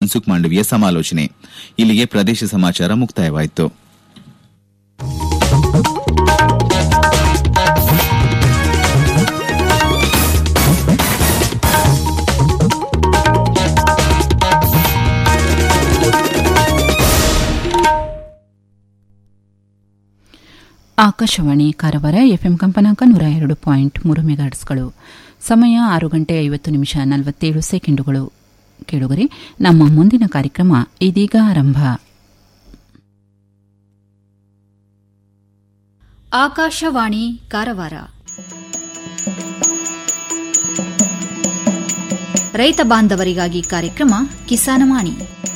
ಮನ್ಸುಖ್ ಮಾಂಡವಿಯ ಸಮಾಲೋಚನೆ ಇಲ್ಲಿಗೆ ಪ್ರದೇಶ ಸಮಾಚಾರ ಮುಕ್ತಾಯವಾಯಿತು ಆಕಾಶವಾಣಿ ಕಾರವಾರ ಎಫ್ಎಂ ಕಂಪನಾಂಕ ನೂರ ಎರಡು ಪಾಯಿಂಟ್ ಮೂರು ಮೆಗಾಟ್ಸ್ಗಳು ಸಮಯ ಆರು ಗಂಟೆ ಐವತ್ತು ನಿಮಿಷ ನಲವತ್ತೇಳು ಸೆಕೆಂಡುಗಳು ಕೇಳುಗರೆ ನಮ್ಮ ಮುಂದಿನ ಕಾರ್ಯಕ್ರಮ ಇದೀಗ ಆರಂಭ ಆಕಾಶವಾಣಿ ಕಾರವಾರ ರೈತ ಬಾಂಧವರಿಗಾಗಿ ಕಾರ್ಯಕ್ರಮ ಕಿಸಾನವಾಣಿ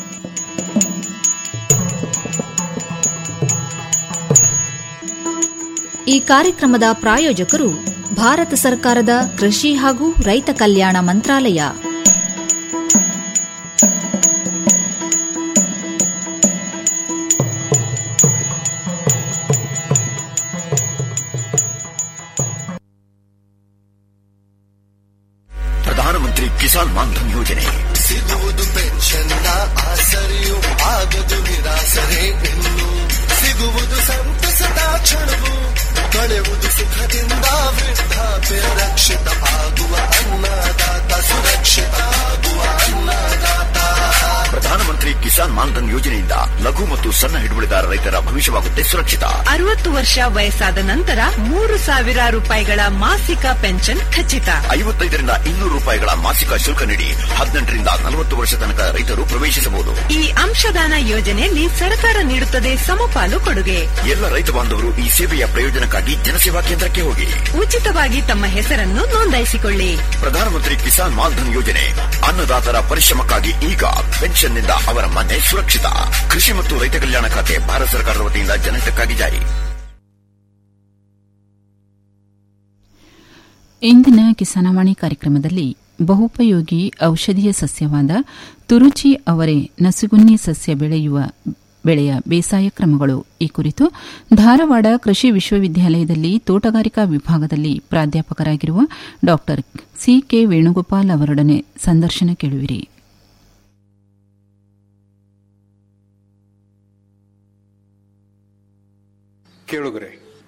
ಈ ಕಾರ್ಯಕ್ರಮದ ಪ್ರಾಯೋಜಕರು ಭಾರತ ಸರ್ಕಾರದ ಕೃಷಿ ಹಾಗೂ ರೈತ ಕಲ್ಯಾಣ ಮಂತ್ರಾಲಯ ಪ್ರಧಾನಮಂತ್ರಿ ಕಿಸಾನ್ ಮಾನ್ಧನ್ ಯೋಜನೆ ಸಿಗುವುದು ಪೆನ್ಷನ್ನ ಆಸರೆಯು ಆಗದು ನಿರಾಸರೆ ಇನ್ನು ಸಿಗುವುದು ಸಂತಸದ ಕ್ಷಣವು ಕಳೆಯುವುದು ಸುಖದಿಂದ ವೃದ್ಧಾಪ್ಯ ರಕ್ಷಿತ ಆಗುವ ಅನ್ನದಾತ ಸುರಕ್ಷಿತ ಆಗುವ ಅನ್ನದಾತ ಪ್ರಧಾನಮಂತ್ರಿ ಕಿಸಾನ್ ಮಾನ್ಧನ್ ಯೋಜನೆಯಿಂದ ಲಘು ಮತ್ತು ಸಣ್ಣ ಹಿಡುವಳಿದಾರ ರೈತರ ಭವಿಷ್ಯವಾಗುತ್ತೆ ಸುರಕ್ಷಿತ ಅರವತ್ತು ವರ್ಷ ವಯಸ್ಸಾದ ನಂತರ ಮೂರು ಸಾವಿರ ರೂಪಾಯಿಗಳ ಮಾಸಿಕ ಪೆನ್ಷನ್ ಖಚಿತ ಐವತ್ತೈದರಿಂದ ಇನ್ನೂರು ರೂಪಾಯಿಗಳ ಮಾಸಿಕ ಶುಲ್ಕ ನೀಡಿ ಹದಿನೆಂಟರಿಂದ ನಲವತ್ತು ವರ್ಷ ತನಕ ರೈತರು ಪ್ರವೇಶಿಸಬಹುದು ಈ ಅಂಶದಾನ ಯೋಜನೆಯಲ್ಲಿ ಸರ್ಕಾರ ನೀಡುತ್ತದೆ ಸಮಪಾಲು ಕೊಡುಗೆ ಎಲ್ಲ ರೈತ ಬಾಂಧವರು ಈ ಸೇವೆಯ ಪ್ರಯೋಜನಕ್ಕಾಗಿ ಜನಸೇವಾ ಕೇಂದ್ರಕ್ಕೆ ಹೋಗಿ ಉಚಿತವಾಗಿ ತಮ್ಮ ಹೆಸರನ್ನು ನೋಂದಾಯಿಸಿಕೊಳ್ಳಿ ಪ್ರಧಾನಮಂತ್ರಿ ಕಿಸಾನ್ ಮಾನ್ಧನ್ ಯೋಜನೆ ಅನ್ನದಾತರ ಪರಿಶ್ರಮಕ್ಕಾಗಿ ಈಗ ಪೆನ್ಷನ್ನಿಂದ ಅವರ ಮನೆ ಸುರಕ್ಷಿತ ಕೃಷಿ ಮತ್ತು ರೈತ ಕಲ್ಯಾಣ ಖಾತೆ ಭಾರತ ಸರ್ಕಾರದ ವತಿಯಿಂದ ಜನಹಿತಕ್ಕಾಗಿ ಜಾರಿ ಇಂದಿನ ಕಿಸಾನವಾಣಿ ಕಾರ್ಯಕ್ರಮದಲ್ಲಿ ಬಹುಪಯೋಗಿ ಔಷಧೀಯ ಸಸ್ಯವಾದ ತುರುಚಿ ಅವರೆ ನಸುಗುನ್ನಿ ಸಸ್ಯ ಬೆಳೆಯುವ ಬೆಳೆಯ ಬೇಸಾಯ ಕ್ರಮಗಳು ಈ ಕುರಿತು ಧಾರವಾಡ ಕೃಷಿ ವಿಶ್ವವಿದ್ಯಾಲಯದಲ್ಲಿ ತೋಟಗಾರಿಕಾ ವಿಭಾಗದಲ್ಲಿ ಪ್ರಾಧ್ಯಾಪಕರಾಗಿರುವ ಡಾ ಸಿಕೆ ವೇಣುಗೋಪಾಲ್ ಅವರೊಡನೆ ಸಂದರ್ಶನ ಕೇಳುವಿರಿ ಕೇಳುಗರೆ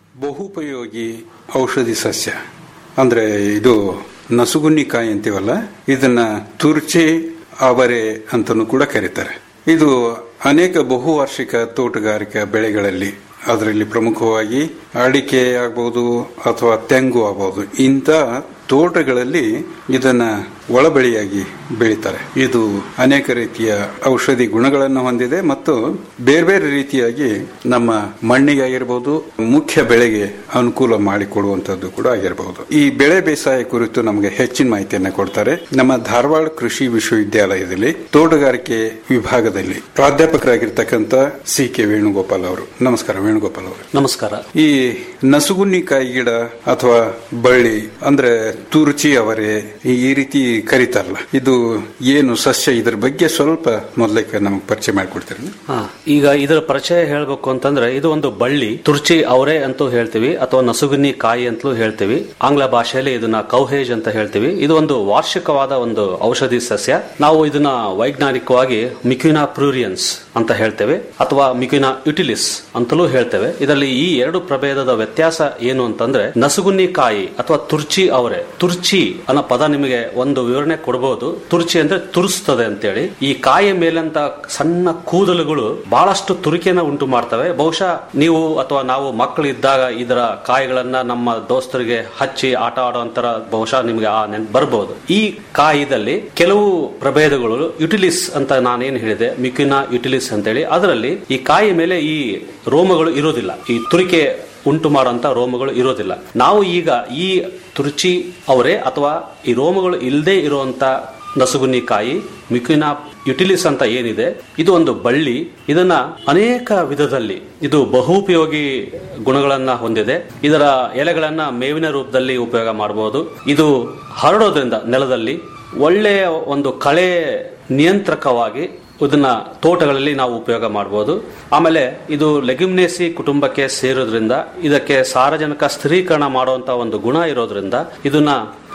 ಬಹುಪಯೋಗಿ ಔಷಧಿ ಸಸ್ಯ ಅಂದ್ರೆ ಇದು ನಸುಗುನ್ನಿಕಾಯಿ ಅಂತೀವಲ್ಲ ಇದನ್ನ ತುರ್ಚೆ ಅವರೆ ಅಂತಲೂ ಕೂಡ ಕರೀತಾರೆ ಇದು ಅನೇಕ ಬಹುವಾರ್ಷಿಕ ತೋಟಗಾರಿಕಾ ಬೆಳೆಗಳಲ್ಲಿ ಅದರಲ್ಲಿ ಪ್ರಮುಖವಾಗಿ ಅಡಿಕೆ ಆಗ್ಬಹುದು ಅಥವಾ ತೆಂಗು ಆಗಬಹುದು ಇಂಥ ತೋಟಗಳಲ್ಲಿ ಇದನ್ನ ಒಳಬಳಿಯಾಗಿ ಬೆಳೀತಾರೆ ಇದು ಅನೇಕ ರೀತಿಯ ಔಷಧಿ ಗುಣಗಳನ್ನು ಹೊಂದಿದೆ ಮತ್ತು ಬೇರೆ ಬೇರೆ ರೀತಿಯಾಗಿ ನಮ್ಮ ಮಣ್ಣಿಗೆ ಆಗಿರಬಹುದು ಮುಖ್ಯ ಬೆಳೆಗೆ ಅನುಕೂಲ ಮಾಡಿಕೊಡುವಂತದ್ದು ಕೂಡ ಆಗಿರಬಹುದು ಈ ಬೆಳೆ ಬೇಸಾಯ ಕುರಿತು ನಮಗೆ ಹೆಚ್ಚಿನ ಮಾಹಿತಿಯನ್ನ ಕೊಡ್ತಾರೆ ನಮ್ಮ ಧಾರವಾಡ ಕೃಷಿ ವಿಶ್ವವಿದ್ಯಾಲಯದಲ್ಲಿ ತೋಟಗಾರಿಕೆ ವಿಭಾಗದಲ್ಲಿ ಪ್ರಾಧ್ಯಾಪಕರಾಗಿರ್ತಕ್ಕಂಥ ಸಿ ಕೆ ವೇಣುಗೋಪಾಲ್ ಅವರು ನಮಸ್ಕಾರ ವೇಣುಗೋಪಾಲ್ ಅವರು ನಮಸ್ಕಾರ ಈ ನಸುಗುನ್ನಿಕಾಯಿ ಗಿಡ ಅಥವಾ ಬಳ್ಳಿ ಅಂದ್ರೆ ತುರುಚಿ ಅವರೇ ಈ ರೀತಿ ಕರೀತಾರಲ್ಲ ಇದು ಏನು ಸಸ್ಯ ಇದ್ರ ಬಗ್ಗೆ ಸ್ವಲ್ಪ ಮೊದಲಕ್ಕೆ ನಮಗೆ ಪರಿಚಯ ಮಾಡಿಕೊಡ್ತೀರಿ ಹಾ, ಈಗ ಇದರ ಪರಿಚಯ ಹೇಳಬೇಕು ಅಂತಂದ್ರೆ ಇದು ಒಂದು ಬಳ್ಳಿ ತುರ್ಚಿ ಅವರೆ ಅಂತೂ ಹೇಳ್ತೀವಿ ಅಥವಾ ನಸುಗುನ್ನಿ ಕಾಯಿ ಅಂತಲೂ ಹೇಳ್ತೀವಿ ಆಂಗ್ಲ ಭಾಷೆಯಲ್ಲಿ ಇದನ್ನ ಕೌಹೇಜ್ ಅಂತ ಹೇಳ್ತೀವಿ ಇದು ಒಂದು ವಾರ್ಷಿಕವಾದ ಒಂದು ಔಷಧಿ ಸಸ್ಯ ನಾವು ಇದನ್ನ ವೈಜ್ಞಾನಿಕವಾಗಿ ಮಿಕ್ಯುನಾ ಪ್ರೂರಿಯನ್ಸ್ ಅಂತ ಹೇಳ್ತೇವೆ ಅಥವಾ ಮಿಕ್ಯುನಾ ಯುಟಿಲಿಸ್ ಅಂತಲೂ ಹೇಳ್ತೇವೆ ಇದರಲ್ಲಿ ಈ ಎರಡು ಪ್ರಭೇದದ ವ್ಯತ್ಯಾಸ ಏನು ಅಂತಂದ್ರೆ ನಸುಗುನ್ನಿ ಕಾಯಿ ಅಥವಾ ತುರ್ಚಿ ಅವರೆ ತುರ್ಚಿ ಅನ್ನೋ ಪದ ನಿಮಗೆ ಒಂದು ವಿವರಣೆ ಕೊಡಬಹುದು ತುರ್ಚಿ ಅಂದ್ರೆ ತುರಿಸ್ತದೆ ಅಂತೇಳಿ ಈ ಕಾಯಿಯ ಮೇಲಂತ ಸಣ್ಣ ಕೂದಲುಗಳು ಬಹಳಷ್ಟು ತುರಿಕೆನ ಉಂಟು ಮಾಡ್ತವೆ ಬಹುಶಃ ನೀವು ಅಥವಾ ನಾವು ಮಕ್ಕಳು ಇದ್ದಾಗ ಇದರ ಕಾಯಿಗಳನ್ನ ನಮ್ಮ ದೋಸ್ತರಿಗೆ ಹಚ್ಚಿ ಆಟ ಆಡುವಂತರ ಬಹುಶಃ ನಿಮಗೆ ಆ ನೆನ್ಪು ಬರಬಹುದು ಈ ಕಾಯಿದಲ್ಲಿ ಕೆಲವು ಪ್ರಭೇದಗಳು ಯುಟಿಲಿಸ್ ಅಂತ ನಾನೇನು ಹೇಳಿದೆ ಮಿಕ್ಯುನಾ ಯುಟಿಲಿಸ್ ಅಂತೇಳಿ ಅದರಲ್ಲಿ ಈ ಕಾಯಿ ಮೇಲೆ ಈ ರೋಮಗಳು ಇರೋದಿಲ್ಲ ಈ ತುರಿಕೆ ಉಂಟು ಮಾಡುವಂತ ರೋಮಗಳು ಇರೋದಿಲ್ಲ ನಾವು ಈಗ ಈ ತುರ್ಚಿ ಅವರೇ ಅಥವಾ ಈ ರೋಮಗಳು ಇಲ್ಲದೆ ಇರುವಂತ ನಸುಗುನ್ನಿ ಕಾಯಿ ಮಿಕ್ಯುನಾ ಯುಟಿಲಿಸ್ ಅಂತ ಏನಿದೆ ಇದು ಒಂದು ಬಳ್ಳಿ ಇದನ್ನ ಅನೇಕ ವಿಧದಲ್ಲಿ ಇದು ಬಹುಪಯೋಗಿ ಗುಣಗಳನ್ನ ಹೊಂದಿದೆ ಇದರ ಎಲೆಗಳನ್ನ ಮೇವಿನ ರೂಪದಲ್ಲಿ ಉಪಯೋಗ ಮಾಡಬಹುದು ಇದು ಹರಡೋದ್ರಿಂದ ನೆಲದಲ್ಲಿ ಒಳ್ಳೆಯ ಒಂದು ಕಳೆ ನಿಯಂತ್ರಕವಾಗಿ ಇದನ್ನ ತೋಟಗಳಲ್ಲಿ ನಾವು ಉಪಯೋಗ ಮಾಡಬಹುದು ಆಮೇಲೆ ಇದು ಲೆಗ್ಯುಮ್ನೇಸಿ ಕುಟುಂಬಕ್ಕೆ ಸೇರೋದ್ರಿಂದ ಇದಕ್ಕೆ ಸಾರಜನಕ ಸ್ಥಿರೀಕರಣ ಮಾಡುವಂತ ಒಂದು ಗುಣ ಇರೋದ್ರಿಂದ ಇದನ್ನ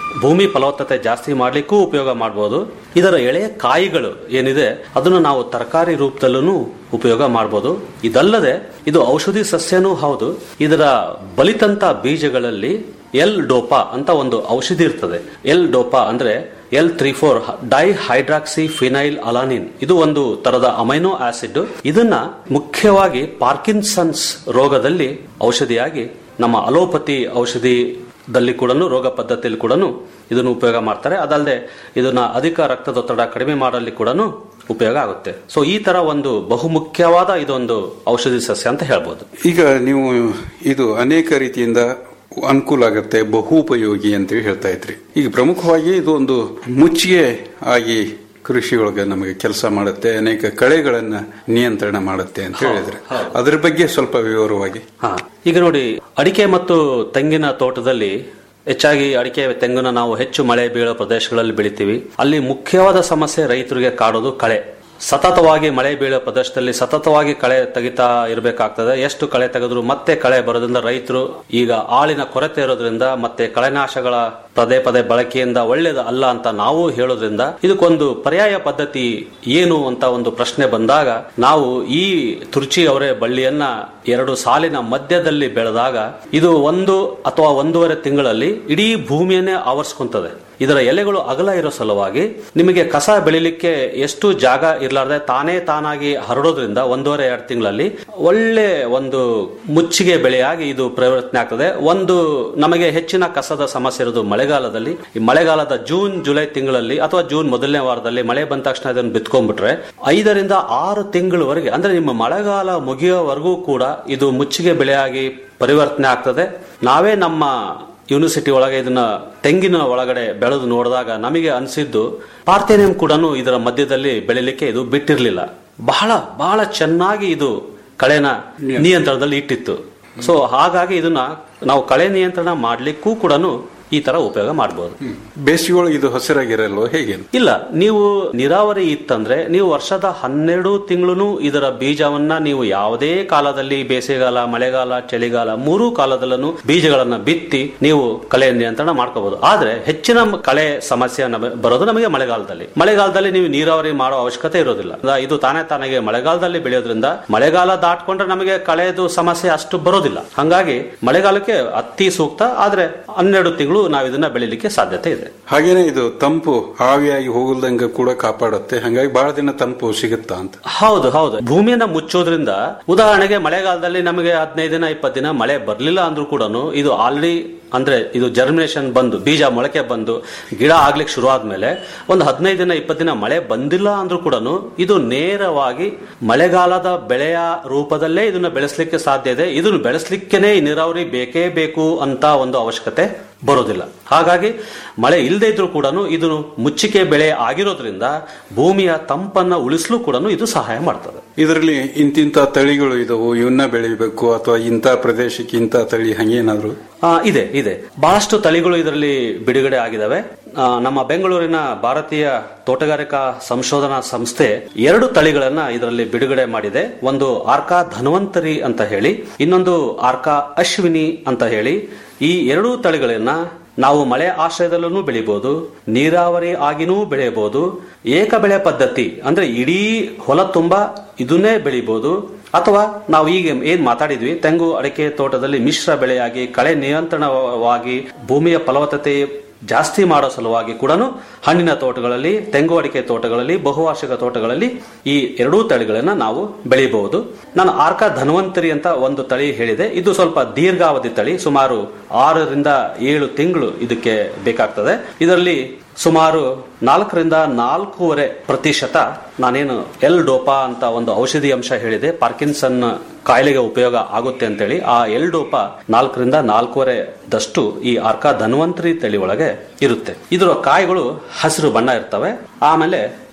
ಭೂಮಿ ಫಲವತ್ತತೆ ಜಾಸ್ತಿ ಮಾಡ್ಲಿಕ್ಕೂ ಉಪಯೋಗ ಮಾಡಬಹುದು ಇದರ ಎಳೆಯ ಕಾಯಿಗಳು ಏನಿದೆ ಅದನ್ನು ನಾವು ತರಕಾರಿ ರೂಪದಲ್ಲೂ ಉಪಯೋಗ ಮಾಡಬಹುದು ಇದಲ್ಲದೆ ಇದು ಔಷಧಿ ಸಸ್ಯನೂ ಹೌದು ಇದರ ಬಲಿತಂತ ಬೀಜಗಳಲ್ಲಿ ಎಲ್ ಡೋಪಾ ಅಂತ ಒಂದು ಔಷಧಿ ಇರ್ತದೆ ಎಲ್ ಡೋಪಾ ಅಂದ್ರೆ L three four dihydroxy phenylalanine ಇದು ಒಂದು ತರದ ಅಮೈನೋ ಆಸಿಡ್ ಇದನ್ನ ಮುಖ್ಯವಾಗಿ ಪಾರ್ಕಿನ್ಸನ್ಸ್ ರೋಗದಲ್ಲಿ ಔಷಧಿಯಾಗಿ ನಮ್ಮ ಅಲೋಪತಿ ಔಷಧಿದಲ್ಲಿ ಕೂಡ ರೋಗ ಪದ್ಧತಿಯಲ್ಲಿ ಕೂಡ ಇದನ್ನು ಉಪಯೋಗ ಮಾಡ್ತಾರೆ ಅದಲ್ಲದೆ ಇದನ್ನ ಅಧಿಕ ರಕ್ತದೊತ್ತಡ ಕಡಿಮೆ ಮಾಡಲಿ ಕೂಡ ಉಪಯೋಗ ಆಗುತ್ತೆ ಸೊ ಈ ತರ ಒಂದು ಬಹುಮುಖ್ಯವಾದ ಇದೊಂದು ಔಷಧಿ ಸಸ್ಯ ಅಂತ ಹೇಳ್ಬೋದು ಈಗ ನೀವು ಇದು ಅನೇಕ ರೀತಿಯಿಂದ ಅನುಕೂಲ ಆಗುತ್ತೆ ಬಹುಪಯೋಗಿ ಅಂತ ಹೇಳ್ತಾ ಇದ್ರಿ ಈಗ ಪ್ರಮುಖವಾಗಿ ಇದು ಒಂದು ಮುಚ್ಚಿಗೆ ಆಗಿ ಕೃಷಿ ಒಳಗೆ ನಮಗೆ ಕೆಲಸ ಮಾಡುತ್ತೆ ಅನೇಕ ಕಳೆಗಳನ್ನ ನಿಯಂತ್ರಣ ಮಾಡುತ್ತೆ ಅಂತ ಹೇಳಿದ್ರೆ ಅದ್ರ ಬಗ್ಗೆ ಸ್ವಲ್ಪ ವಿವರವಾಗಿ ಹಾ ಈಗ ನೋಡಿ ಅಡಿಕೆ ಮತ್ತು ತೆಂಗಿನ ತೋಟದಲ್ಲಿ ಹೆಚ್ಚಾಗಿ ಅಡಿಕೆ ತೆಂಗಿನ ನಾವು ಹೆಚ್ಚು ಮಳೆ ಬೀಳೋ ಪ್ರದೇಶಗಳಲ್ಲಿ ಬೆಳಿತೀವಿ ಅಲ್ಲಿ ಮುಖ್ಯವಾದ ಸಮಸ್ಯೆ ರೈತರಿಗೆ ಕಾಡೋದು ಕಳೆ ಸತತವಾಗಿ ಮಳೆ ಬೀಳೋ ಪ್ರದೇಶದಲ್ಲಿ ಸತತವಾಗಿ ಕಳೆ ತೆಗಿತಾ ಇರಬೇಕಾಗ್ತದೆ ಎಷ್ಟು ಕಳೆ ತೆಗೆದ್ರು ಮತ್ತೆ ಕಳೆ ಬರೋದ್ರಿಂದ ರೈತರು ಈಗ ಆಳಿನ ಕೊರತೆ ಇರೋದ್ರಿಂದ ಮತ್ತೆ ಕಳೆನಾಶಗಳ ಪದೇ ಪದೇ ಬಳಕೆಯಿಂದ ಒಳ್ಳೇದು ಅಲ್ಲ ಅಂತ ನಾವು ಹೇಳೋದ್ರಿಂದ ಇದಕ್ಕೊಂದು ಪರ್ಯಾಯ ಪದ್ಧತಿ ಏನು ಅಂತ ಒಂದು ಪ್ರಶ್ನೆ ಬಂದಾಗ ನಾವು ಈ ತುರ್ಚಿ ಅವರೇ ಬಳ್ಳಿಯನ್ನ ಎರಡು ಸಾಲಿನ ಮಧ್ಯದಲ್ಲಿ ಬೆಳೆದಾಗ ಇದು ಒಂದು ಅಥವಾ ಒಂದೂವರೆ ತಿಂಗಳಲ್ಲಿ ಇಡೀ ಭೂಮಿಯನ್ನೇ ಆವರಿಸ್ಕೊಂತದೆ ಇದರ ಎಲೆಗಳು ಅಗಲ ಇರೋ ಸಲುವಾಗಿ ನಿಮಗೆ ಕಸ ಬೆಳಿಲಿಕ್ಕೆ ಎಷ್ಟು ಜಾಗ ಇರ್ಲಾರ್ದೆ ತಾನೇ ತಾನಾಗಿ ಹರಡೋದ್ರಿಂದ ಒಂದೂವರೆ ಎರಡು ತಿಂಗಳಲ್ಲಿ ಒಳ್ಳೆ ಒಂದು ಮುಚ್ಚಿಗೆ ಬೆಳೆಯಾಗಿ ಇದು ಪರಿವರ್ತನೆ ಆಗ್ತದೆ ಒಂದು ನಮಗೆ ಹೆಚ್ಚಿನ ಕಸದ ಸಮಸ್ಯೆ ಇರೋದು ಮಳೆಗಾಲದಲ್ಲಿ ಈ ಮಳೆಗಾಲದ ಜೂನ್ ಜುಲೈ ತಿಂಗಳಲ್ಲಿ ಅಥವಾ ಜೂನ್ ಮೊದಲನೇ ವಾರದಲ್ಲಿ ಮಳೆ ಬಂದ ತಕ್ಷಣ ಇದನ್ನು ಬಿತ್ಕೊಂಡ್ಬಿಟ್ರೆ ಐದರಿಂದ ಆರು ತಿಂಗಳವರೆಗೆ ಅಂದ್ರೆ ನಿಮ್ಮ ಮಳೆಗಾಲ ಮುಗಿಯೋವರೆಗೂ ಕೂಡ ಇದು ಮುಚ್ಚಿಗೆ ಬೆಳೆಯಾಗಿ ಪರಿವರ್ತನೆ ಆಗ್ತದೆ ನಾವೇ ನಮ್ಮ ಯೂನಿವರ್ಸಿಟಿ ಒಳಗೆ ಇದನ್ನ ತೆಂಗಿನ ಒಳಗಡೆ ಬೆಳೆದು ನೋಡಿದಾಗ ನಮಗೆ ಅನಿಸಿದ್ದು ಪಾರ್ಥೇನಿಯಂ ಕೂಡ ಇದರ ಮಧ್ಯದಲ್ಲಿ ಬೆಳಿಲಿಕ್ಕೆ ಇದು ಬಿಟ್ಟಿರಲಿಲ್ಲ ಬಹಳ ಬಹಳ ಚೆನ್ನಾಗಿ ಇದು ಕಳೆನ ನಿಯಂತ್ರಣದಲ್ಲಿ ಇಟ್ಟಿತ್ತು ಸೊ ಹಾಗಾಗಿ ಇದನ್ನ ನಾವು ಕಳೆ ನಿಯಂತ್ರಣ ಮಾಡ್ಲಿಕ್ಕೂ ಕೂಡ ಈ ತರ ಉಪಯೋಗ ಮಾಡಬಹುದು ಬೇಸಿಗೆ ಒಳಗೆ ಇದು ಹಸಿರಾಗಿರಲ್ವ ಹೇಗೆ ಇಲ್ಲ ನೀವು ನೀರಾವರಿ ಇತ್ತಂದ್ರೆ ನೀವು ವರ್ಷದ ಹನ್ನೆರಡು ತಿಂಗಳು ಇದರ ಬೀಜವನ್ನ ನೀವು ಯಾವುದೇ ಕಾಲದಲ್ಲಿ ಬೇಸಿಗೆಗಾಲ ಮಳೆಗಾಲ ಚಳಿಗಾಲ ಮೂರೂ ಕಾಲದಲ್ಲೂ ಬೀಜಗಳನ್ನ ಬಿತ್ತಿ ನೀವು ಕಳೆ ನಿಯಂತ್ರಣ ಮಾಡ್ಕೋಬಹುದು ಆದ್ರೆ ಹೆಚ್ಚಿನ ಮ- ಕಳೆ ಸಮಸ್ಯೆ ನಮ- ಬರೋದು ನಮಗೆ ಮಳೆಗಾಲದಲ್ಲಿ ಮಳೆಗಾಲದಲ್ಲಿ ನೀವು ನೀರಾವರಿ ಮಾಡೋ ಅವಶ್ಯಕತೆ ಇರೋದಿಲ್ಲ ಅದ- ಇದು ತಾನೇ ತಾನಾಗೆ ಮಳೆಗಾಲದಲ್ಲಿ ಬೆಳೆಯೋದ್ರಿಂದ ಮಳೆಗಾಲ ದಾಟ್ಕೊಂಡ್ರೆ ನಮಗೆ ಕಳೆದು ಸಮಸ್ಯೆ ಅಷ್ಟು ಬರೋದಿಲ್ಲ ಹಂಗಾಗಿ ಮಳೆಗಾಲಕ್ಕೆ ಅತಿ ಸೂಕ್ತ ಆದ್ರೆ ಹನ್ನೆರಡು ತಿಂಗಳು ನಾವು ಇದನ್ನ ಬೆಳಿಲಿಕ್ಕೆ ಸಾಧ್ಯತೆ ಇದೆ ಹಾಗೇನೆ ಇದು ತಂಪು ಆವಿಯಾಗಿ ಹೋಗಲ್ದಂಗೆ ಕೂಡ ಕಾಪಾಡುತ್ತೆ ಹಂಗಾಗಿ ಬಹಳ ದಿನ ತಂಪು ಸಿಗುತ್ತಾ ಅಂತ ಹೌದು ಹೌದು ಭೂಮಿಯನ್ನ ಮುಚ್ಚೋದ್ರಿಂದ ಉದಾಹರಣೆಗೆ ಮಳೆಗಾಲದಲ್ಲಿ ನಮಗೆ ಹದಿನೈದು ದಿನ ಇಪ್ಪತ್ತು ದಿನ ಮಳೆ ಬರ್ಲಿಲ್ಲ ಅಂದ್ರೂ ಕೂಡ ಇದು ಆಲ್ರೆಡಿ ಅಂದ್ರೆ ಇದು ಜರ್ಮಿನೇಷನ್ ಬಂದು ಬೀಜ ಮೊಳಕೆ ಬಂದು ಗಿಡ ಆಗ್ಲಿಕ್ಕೆ ಶುರು ಆದ್ಮೇಲೆ ಒಂದು ಹದಿನೈದು ದಿನ ಇಪ್ಪತ್ತು ದಿನ ಮಳೆ ಬಂದಿಲ್ಲ ಅಂದ್ರೂ ಕೂಡ ಇದು ನೇರವಾಗಿ ಮಳೆಗಾಲದ ಬೆಳೆಯ ರೂಪದಲ್ಲೇ ಇದನ್ನ ಬೆಳೆಸಲಿಕ್ಕೆ ಸಾಧ್ಯ ಇದೆ ಇದನ್ನು ಬೆಳೆಸಲಿಕ್ಕೇನೆ ಈ ನೀರಾವರಿ ಬೇಕೇ ಬೇಕು ಅಂತ ಒಂದು ಅವಶ್ಯಕತೆ ಬರೋದಿಲ್ಲ ಹಾಗಾಗಿ ಮಳೆ ಇಲ್ಲದೆ ಇದ್ರೂ ಕೂಡ ಇದು ಮುಚ್ಚಿಕೆ ಬೆಳೆ ಆಗಿರೋದ್ರಿಂದ ಭೂಮಿಯ ತಂಪನ್ನ ಉಳಿಸಲು ಕೂಡ ಇದು ಸಹಾಯ ಮಾಡ್ತದೆ ಇದರಲ್ಲಿ ಇಂತಿಂತ ತಳಿಗಳು ಇದಾವು ಇವನ್ನ ಬೆಳಿಬೇಕು ಅಥವಾ ಇಂಥ ಪ್ರದೇಶಕ್ಕೆ ಇಂಥ ತಳಿ ಹಂಗೇನಾದ್ರು ಆ, ಇದೆ ಇದೆ ಬಹಳಷ್ಟು ತಳಿಗಳು ಇದರಲ್ಲಿ ಬಿಡುಗಡೆ ಆಗಿದಾವೆ ಆ, ನಮ್ಮ ಬೆಂಗಳೂರಿನ ಭಾರತೀಯ ತೋಟಗಾರಿಕಾ ಸಂಶೋಧನಾ ಸಂಸ್ಥೆ ಎರಡು ತಳಿಗಳನ್ನ ಇದರಲ್ಲಿ ಬಿಡುಗಡೆ ಮಾಡಿದೆ ಒಂದು ಆರ್ಕಾ ಧನ್ವಂತರಿ ಅಂತ ಹೇಳಿ ಇನ್ನೊಂದು ಆರ್ಕಾ ಅಶ್ವಿನಿ ಅಂತ ಹೇಳಿ ಈ ಎರಡೂ ತಳಿಗಳನ್ನ ನಾವು ಮಳೆ ಆಶ್ರಯದಲ್ಲೂ ಬೆಳಿಬಹುದು ನೀರಾವರಿ ಆಗಿನೂ ಬೆಳೆಯಬಹುದು ಏಕ ಬೆಳೆ ಪದ್ಧತಿ ಅಂದ್ರೆ ಇಡೀ ಹೊಲ ತುಂಬಾ ಇದನ್ನೇ ಬೆಳಿಬಹುದು ಅಥವಾ ನಾವು ಈಗ ಏನ್ ಮಾತಾಡಿದ್ವಿ ತೆಂಗು ಅಡಿಕೆ ತೋಟದಲ್ಲಿ ಮಿಶ್ರ ಬೆಳೆಯಾಗಿ ಕಳೆ ನಿಯಂತ್ರಣವಾಗಿ ಭೂಮಿಯ ಫಲವತ್ತತೆ ಜಾಸ್ತಿ ಮಾಡೋ ಸಲುವಾಗಿ ಕೂಡ ಹಣ್ಣಿನ ತೋಟಗಳಲ್ಲಿ ತೆಂಗು ಅಡಿಕೆ ತೋಟಗಳಲ್ಲಿ ಬಹುವಾರ್ಷಿಕ ತೋಟಗಳಲ್ಲಿ ಈ ಎರಡೂ ತಳಿಗಳನ್ನ ನಾವು ಬೆಳೆಯಬಹುದು ನಾನು ಆರ್ಕ ಧನ್ವಂತರಿ ಅಂತ ಒಂದು ತಳಿ ಹೇಳಿದೆ ಇದು ಸ್ವಲ್ಪ ದೀರ್ಘಾವಧಿ ತಳಿ ಸುಮಾರು ಆರರಿಂದ ಏಳು ತಿಂಗಳು ಇದಕ್ಕೆ ಬೇಕಾಗ್ತದೆ ಇದರಲ್ಲಿ ಸುಮಾರು ನಾಲ್ಕರಿಂದ ನಾಲ್ಕೂವರೆ ಪ್ರತಿಶತ ನಾನೇನು ಎಲ್ ಡೋಪಾ ಅಂತ ಒಂದು ಔಷಧಿ ಅಂಶ ಹೇಳಿದೆ ಪಾರ್ಕಿನ್ಸನ್ ಕಾಯಿಲೆಗೆ ಉಪಯೋಗ ಆಗುತ್ತೆ ಅಂತೇಳಿ ಆ ಎಲ್ ಡೋಪಾ ನಾಲ್ಕರಿಂದ ನಾಲ್ಕೂವರೆ ದಷ್ಟು ಈ ಅರ್ಕ ಧನ್ವಂತರಿ ತಳಿ ಒಳಗೆ ಇರುತ್ತೆ ಇದರ ಕಾಯಿಗಳು ಹಸಿರು ಬಣ್ಣ ಇರ್ತವೆ ಆಮೇಲೆ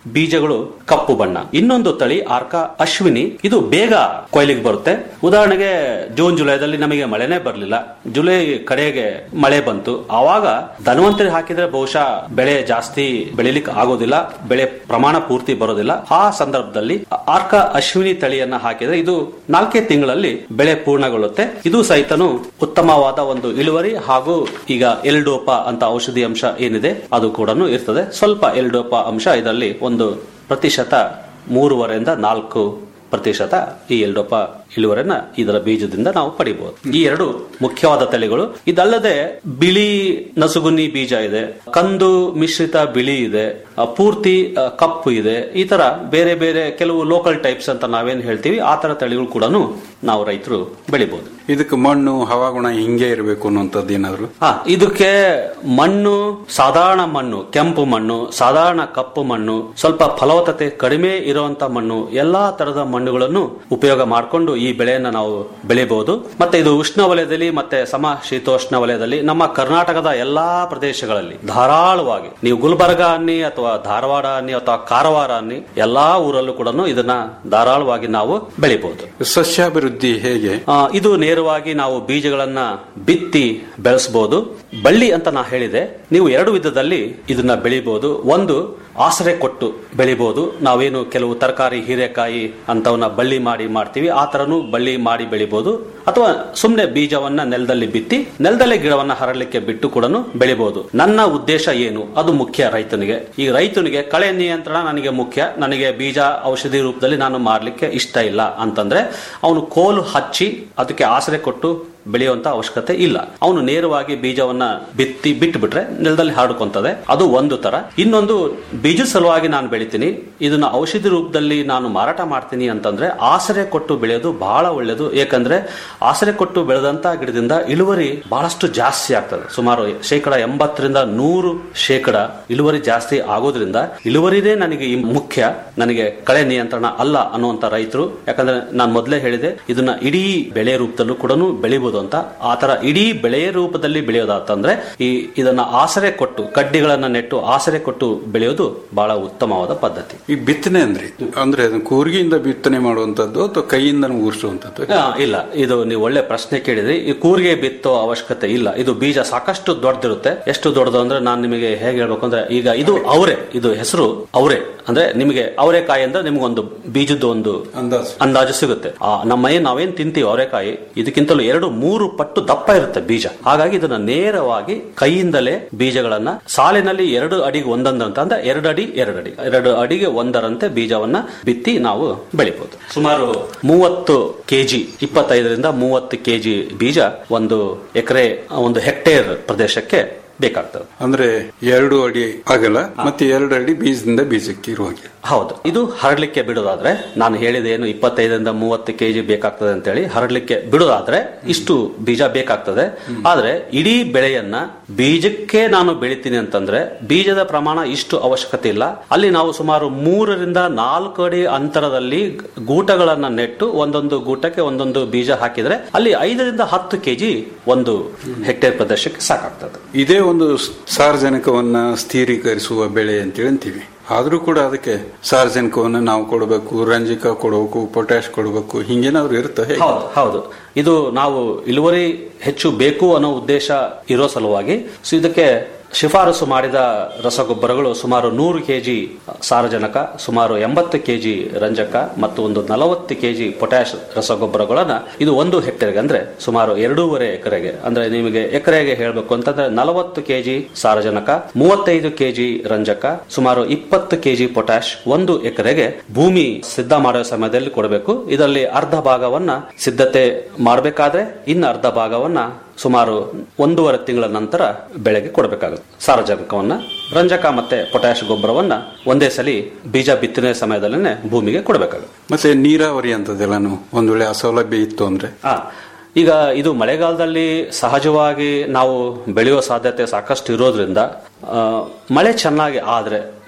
ಬೀಜಗಳು ಕಪ್ಪು ಬಣ್ಣ ಇನ್ನೊಂದು ತಳಿ ಆರ್ಕ ಅಶ್ವಿನಿ ಇದು ಬೇಗ ಕೊಯ್ಲಿಗೆ ಬರುತ್ತೆ ಉದಾಹರಣೆಗೆ ಜೂನ್ ಜುಲೈದಲ್ಲಿ ನಮಗೆ ಮಳೆನೇ ಬರಲಿಲ್ಲ ಜುಲೈ ಕಡೆಗೆ ಮಳೆ ಬಂತು ಆವಾಗ ಧನ್ವಂತರಿ ಹಾಕಿದ್ರೆ ಬಹುಶಃ ಬೆಳೆ ಜಾಸ್ತಿ ಬೆಳಿಲಿಕ್ಕೆ ಆಗೋದಿಲ್ಲ ಬೆಳೆ ಪ್ರಮಾಣ ಪೂರ್ತಿ ಬರೋದಿಲ್ಲ ಆ ಸಂದರ್ಭದಲ್ಲಿ ಆರ್ಕ ಅಶ್ವಿನಿ ತಳಿಯನ್ನ ಹಾಕಿದ್ರೆ ಇದು ನಾಲ್ಕೇ ತಿಂಗಳಲ್ಲಿ ಬೆಳೆ ಪೂರ್ಣಗೊಳ್ಳುತ್ತೆ ಇದು ಸಹಿತನು ಉತ್ತಮವಾದ ಒಂದು ಇಳುವರಿ ಹಾಗೂ ಈಗ ಎಲ್ಡೋಪ ಅಂತ ಔಷಧಿ ಅಂಶ ಏನಿದೆ ಅದು ಕೂಡ ಇರ್ತದೆ ಸ್ವಲ್ಪ ಎಲ್ಡೋಪ ಅಂಶ ಇದರಲ್ಲಿ ಒಂದು ಪ್ರತಿಶತ ಮೂರುವರೆಯಿಂದ ನಾಲ್ಕು ಪ್ರತಿಶತ ಈ ಎಲ್ಡೋಪ ಇಳುವರಿನ ಇದರ ಬೀಜದಿಂದ ನಾವು ಪಡಿಬಹುದು ಈ ಎರಡು ಮುಖ್ಯವಾದ ತಳಿಗಳು ಇದಲ್ಲದೆ ಬಿಳಿ ನಸುಗುನ್ನಿ ಬೀಜ ಇದೆ ಕಂದು ಮಿಶ್ರಿತ ಬಿಳಿ ಇದೆ ಆ, ಪೂರ್ತಿ ಆ, ಕಪ್ಪು ಇದೆ ಈ ತರ ಬೇರೆ ಬೇರೆ ಕೆಲವು ಲೋಕಲ್ ಟೈಪ್ಸ್ ಅಂತ ನಾವೇನ್ ಹೇಳ್ತೀವಿ ಆ ತರ ತಳಿಗಳು ಕೂಡ ನಾವು ರೈತರು ಬೆಳಿಬಹುದು ಇದಕ್ಕೆ ಮಣ್ಣು ಹವಾಗುಣ ಹಿಂಗೆ ಇರಬೇಕು ಅನ್ನುವಂಥದ್ದು ಏನಾದ್ರು ಹಾ ಇದಕ್ಕೆ ಮಣ್ಣು ಸಾಧಾರಣ ಮಣ್ಣು ಕೆಂಪು ಮಣ್ಣು ಸಾಧಾರಣ ಕಪ್ಪು ಮಣ್ಣು ಸ್ವಲ್ಪ ಫಲವತ್ತತೆ ಕಡಿಮೆ ಇರುವಂತ ಮಣ್ಣು ಎಲ್ಲಾ ತರದ ಮಣ್ಣುಗಳನ್ನು ಉಪಯೋಗ ಮಾಡಿಕೊಂಡು ಈ ಬೆಳೆಯನ್ನ ನಾವು ಬೆಳೆಯಬಹುದು ಮತ್ತೆ ಇದು ಉಷ್ಣ ವಲಯದಲ್ಲಿ ಮತ್ತೆ ಸಮ ಶೀತೋಷ್ಣ ವಲಯದಲ್ಲಿ ನಮ್ಮ ಕರ್ನಾಟಕದ ಎಲ್ಲಾ ಪ್ರದೇಶಗಳಲ್ಲಿ ಧಾರಾಳವಾಗಿ ನೀವು ಗುಲ್ಬರ್ಗ ಅನ್ನಿ ಅಥವಾ ಧಾರವಾಡ ಅನ್ನಿ ಅಥವಾ ಕಾರವಾರ ಅನ್ನಿ ಎಲ್ಲಾ ಊರಲ್ಲೂ ಕೂಡ ಇದನ್ನ ಧಾರಾಳವಾಗಿ ನಾವು ಬೆಳಿಬಹುದು ಸಸ್ಯಾಭಿವೃದ್ಧಿ ಹೇಗೆ ಆ, ಇದು ನೇರವಾಗಿ ನಾವು ಬೀಜಗಳನ್ನ ಬಿತ್ತಿ ಬೆಳೆಸಬಹುದು ಬಳ್ಳಿ ಅಂತ ನಾ ಹೇಳಿದೆ ನೀವು ಎರಡು ವಿಧದಲ್ಲಿ ಇದನ್ನ ಬೆಳಿಬಹುದು ಒಂದು ಆಸರೆ ಕೊಟ್ಟು ಬೆಳಿಬಹುದು ನಾವೇನು ಕೆಲವು ತರಕಾರಿ ಹೀರೆಕಾಯಿ ಅಂತವನ್ನ ಬಳ್ಳಿ ಮಾಡಿ ಮಾಡ್ತೀವಿ ಆ ತರನು ಬಳ್ಳಿ ಮಾಡಿ ಬೆಳಿಬಹುದು ಅಥವಾ ಸುಮ್ಮನೆ ಬೀಜವನ್ನ ನೆಲದಲ್ಲಿ ಬಿತ್ತಿ ನೆಲದಲ್ಲೇ ಗಿಡವನ್ನ ಹರಡಲಿಕ್ಕೆ ಬಿಟ್ಟು ಕೂಡ ಬೆಳಿಬಹುದು ನನ್ನ ಉದ್ದೇಶ ಏನು ಅದು ಮುಖ್ಯ ರೈತನಿಗೆ ಈ ರೈತನಿಗೆ ಕಳೆ ನಿಯಂತ್ರಣ ನನಗೆ ಮುಖ್ಯ ನನಗೆ ಬೀಜ ಔಷಧಿ ರೂಪದಲ್ಲಿ ನಾನು ಮಾರ್ಲಿಕ್ಕೆ ಇಷ್ಟ ಇಲ್ಲ ಅಂತಂದ್ರೆ ಅವನು ಕೋಲು ಹಚ್ಚಿ ಅದಕ್ಕೆ ಆಸರೆ ಕೊಟ್ಟು ಬೆಳೆಯುವಂತ ಅವಶ್ಯಕತೆ ಇಲ್ಲ ಅವನು ನೇರವಾಗಿ ಬೀಜವನ್ನ ಬಿತ್ತಿ ಬಿಟ್ಟು ಬಿಟ್ರೆ ನೆಲದಲ್ಲಿ ಹರಡ್ಕೊಂತದೆ ಅದು ಒಂದು ತರ ಇನ್ನೊಂದು ಬೀಜದ ಸಲುವಾಗಿ ನಾನು ಬೆಳಿತೀನಿ ಇದನ್ನ ಔಷಧಿ ರೂಪದಲ್ಲಿ ನಾನು ಮಾರಾಟ ಮಾಡ್ತೀನಿ ಅಂತಂದ್ರೆ ಆಸರೆ ಕೊಟ್ಟು ಬೆಳೆಯೋದು ಬಹಳ ಒಳ್ಳೆಯದು ಏಕಂದ್ರೆ ಆಸರೆ ಕೊಟ್ಟು ಬೆಳೆದಂತ ಗಿಡದಿಂದ ಇಳುವರಿ ಬಹಳಷ್ಟು ಜಾಸ್ತಿ ಆಗ್ತದೆ ಸುಮಾರು ಶೇಕಡ ಎಂಬತ್ತರಿಂದ ನೂರು ಶೇಕಡ ಇಳುವರಿ ಜಾಸ್ತಿ ಆಗೋದ್ರಿಂದ ಇಳುವರಿನೇ ನನಗೆ ಈ ಮುಖ್ಯ ನನಗೆ ಕಳೆ ನಿಯಂತ್ರಣ ಅಲ್ಲ ಅನ್ನುವಂತ ರೈತರು ಯಾಕಂದ್ರೆ ನಾನು ಮೊದಲೇ ಹೇಳಿದೆ ಇದನ್ನ ಇಡೀ ಬೆಳೆ ರೂಪದಲ್ಲೂ ಕೂಡ ಬೆಳಿಬಹುದು ಅಂತ ಆತರ ಇಡೀ ಬೆಳೆಯ ರೂಪದಲ್ಲಿ ಬೆಳೆಯೋದಾತಂದ್ರೆ ಈ ಇದನ್ನ ಆಸರೆ ಕೊಟ್ಟು ಕಡ್ಡಿಗಳನ್ನ ನೆಟ್ಟು ಆಸರೆ ಕೊಟ್ಟು ಬೆಳೆಯೋದು ಬಹಳ ಉತ್ತಮವಾದ ಪದ್ಧತಿ ಈ ಬಿತ್ತನೆ ಅಂದ್ರೆ ಅಂದ್ರೆ ಅದನ್ನ ಕೂರ್ಗಿಯಿಂದ ಬಿತ್ತನೆ ಮಾಡುವಂತದ್ದು ಅಥವಾ ಕೈಯಿಂದ ಊರಿಸುವಂತದ್ದು ಆ, ಇಲ್ಲ ಇದು ನೀವು ಒಳ್ಳೆ ಪ್ರಶ್ನೆ ಕೇಳಿದ್ರಿ ಈ ಕೂರಿಗೆ ಬಿತ್ತೋ ಅವಶ್ಯಕತೆ ಇಲ್ಲ ಇದು ಬೀಜ ಸಾಕಷ್ಟು ದೊಡ್ಡದಿರುತ್ತೆ ಎಷ್ಟು ದೊಡ್ಡದು ಅಂದ್ರೆ ನಾನು ನಿಮಗೆ ಹೇಗೆ ಹೇಳ್ಬೇಕು ಅಂದ್ರೆ ಈಗ ಇದು ಅವರೆ ಇದು ಹೆಸರು ಅವರೆ ಅಂದ್ರೆ ನಿಮಗೆ ಅವರೆಕಾಯಿ ಅಂದ್ರೆ ನಿಮ್ಗೊಂದು ಬೀಜದ ಒಂದು ಅಂದಾಜು. ಅಂದಾಜು ಸಿಗುತ್ತೆ ಆ, ನಮ್ಮ ಏನ್ ನಾವೇನ್ ತಿಂತೀವಿ ಅವರೆಕಾಯಿ ಇದಕ್ಕಿಂತಲೂ ಎರಡು ಮೂರು ಪಟ್ಟು ದಪ್ಪ ಇರುತ್ತೆ ಬೀಜ ಹಾಗಾಗಿ ಇದನ್ನ ನೇರವಾಗಿ ಕೈಯಿಂದಲೇ ಬೀಜಗಳನ್ನ ಸಾಲಿನಲ್ಲಿ ಎರಡು ಅಡಿಗೆ ಒಂದೊಂದಂತ ಅಂದ್ರೆ ಎರಡು ಅಡಿ ಎರಡು ಅಡಿ ಎರಡು ಅಡಿಗೆ ಒಂದರಂತೆ ಬೀಜವನ್ನ ಬಿತ್ತಿ ನಾವು ಬೆಳಿಬಹುದು ಸುಮಾರು ಮೂವತ್ತು ಕೆಜಿ ಇಪ್ಪತ್ತೈದರಿಂದ ಮೂವತ್ತು ಕೆಜಿ ಬೀಜ ಒಂದು ಎಕರೆ ಒಂದು ಹೆಕ್ಟೇರ್ ಪ್ರದೇಶಕ್ಕೆ ಬೇಕಾಗ್ತದೆ ಅಂದ್ರೆ ಎರಡು ಅಡಿ ಅಗಲ ಮತ್ತೆ ಎರಡು ಅಡಿ ಬೀಜದಿಂದ ಬೀಜಕ್ಕೆ ಇರುವ ಹಾಗೆ ಹೌದು ಇದು ಹರಡ್ಲಿಕ್ಕೆ ಬಿಡೋದಾದ್ರೆ ನಾನು ಹೇಳಿದ ಏನು ಇಪ್ಪತ್ತೈದರಿಂದ ಮೂವತ್ತು ಕೆಜಿ ಬೇಕಾಗ್ತದೆ ಅಂತೇಳಿ ಹರಡ್ಲಿಕ್ಕೆ ಬಿಡೋದಾದ್ರೆ ಇಷ್ಟು ಬೀಜ ಬೇಕಾಗ್ತದೆ ಆದ್ರೆ ಇಡೀ ಬೆಳೆಯನ್ನ ಬೀಜಕ್ಕೆ ನಾನು ಬೆಳಿತೀನಿ ಅಂತಂದ್ರೆ ಬೀಜದ ಪ್ರಮಾಣ ಇಷ್ಟು ಅವಶ್ಯಕತೆ ಇಲ್ಲ ಅಲ್ಲಿ ನಾವು ಸುಮಾರು ಮೂರರಿಂದ ನಾಲ್ಕು ಅಡಿ ಅಂತರದಲ್ಲಿ ಗೂಟಗಳನ್ನ ನೆಟ್ಟು ಒಂದೊಂದು ಗೂಟಕ್ಕೆ ಒಂದೊಂದು ಬೀಜ ಹಾಕಿದ್ರೆ ಅಲ್ಲಿ ಐದರಿಂದ ಹತ್ತು ಕೆಜಿ ಒಂದು ಹೆಕ್ಟೇರ್ ಪ್ರದೇಶಕ್ಕೆ ಸಾಕಾಗ್ತದೆ ಇದೇ ಒಂದು ಸಾರ್ವಜನಿಕವನ್ನ ಸ್ಥಿರೀಕರಿಸುವ ಬೆಳೆ ಅಂತೇಳಿ ಅಂತೀವಿ ಆದ್ರೂ ಕೂಡ ಅದಕ್ಕೆ ಸಾರ್ವಜನಿಕವನ್ನ ನಾವು ಕೊಡಬೇಕು ರಂಜಿಕ ಕೊಡಬೇಕು ಪೊಟ್ಯಾಶ್ ಕೊಡಬೇಕು ಹಿಂಗೇನಾದ್ರು ಇರುತ್ತೆ ಹೇಗೆ? ಹೌದು ಹೌದು ಇದು ನಾವು ಇಳುವರಿ ಹೆಚ್ಚು ಬೇಕು ಅನ್ನೋ ಉದ್ದೇಶ ಇರೋ ಸಲುವಾಗಿ ಸೊ ಇದಕ್ಕೆ ಶಿಫಾರಸು ಮಾಡಿದ ರಸಗೊಬ್ಬರಗಳು ಸುಮಾರು ನೂರು ಕೆಜಿ ಸಾರಜನಕ ಸುಮಾರು ಎಂಬತ್ತು ಕೆಜಿ ರಂಜಕ ಮತ್ತು ಒಂದು ನಲವತ್ತು ಕೆಜಿ ಪೊಟ್ಯಾಶ್ ರಸಗೊಬ್ಬರಗಳನ್ನ ಇದು ಒಂದು ಹೆಕ್ಟೇರ್ಗೆ ಅಂದ್ರೆ ಸುಮಾರು ಎರಡೂವರೆ ಎಕರೆಗೆ ಅಂದ್ರೆ ನಿಮಗೆ ಎಕರೆಗೆ ಹೇಳಬೇಕು ಅಂತಂದ್ರೆ ನಲವತ್ತು ಕೆಜಿ ಸಾರಜನಕ ಮೂವತ್ತೈದು ಕೆಜಿ ರಂಜಕ ಸುಮಾರು ಇಪ್ಪತ್ತು ಕೆಜಿ ಪೊಟ್ಯಾಶ್ ಒಂದು ಎಕರೆಗೆ ಭೂಮಿ ಸಿದ್ಧ ಮಾಡೋ ಸಮಯದಲ್ಲಿ ಕೊಡಬೇಕು ಇದರಲ್ಲಿ ಅರ್ಧ ಭಾಗವನ್ನ ಸಿದ್ಧತೆ ಮಾಡಬೇಕಾದ್ರೆ ಇನ್ನು ಅರ್ಧ ಭಾಗವನ್ನ ಸುಮಾರು ಒಂದೂವರೆ ತಿಂಗಳ ನಂತರ ಬೆಳೆಗೆ ಕೊಡಬೇಕಾಗುತ್ತೆ ಸಾರಜನಕವನ್ನ ರಂಜಕ ಮತ್ತೆ ಪೊಟ್ಯಾಶ್ ಗೊಬ್ಬರವನ್ನ ಒಂದೇ ಸಲಿ ಬೀಜ ಬಿತ್ತನೆ ಸಮಯದಲ್ಲೇ ಭೂಮಿಗೆ ಕೊಡಬೇಕಾಗುತ್ತೆ ಮತ್ತೆ ನೀರಾವರಿ ಅಂತದೆಲ್ಲಾನು ಒಂದ್ ವೇಳೆ ಅಸೌಲಭ್ಯ ಇತ್ತು ಅಂದ್ರೆ ಆ, ಈಗ ಇದು ಮಳೆಗಾಲದಲ್ಲಿ ಸಹಜವಾಗಿ ನಾವು ಬೆಳೆಯುವ ಸಾಧ್ಯತೆ ಸಾಕಷ್ಟು ಇರೋದ್ರಿಂದ ಆ, ಮಳೆ ಚೆನ್ನಾಗಿ ಆದ್ರೆ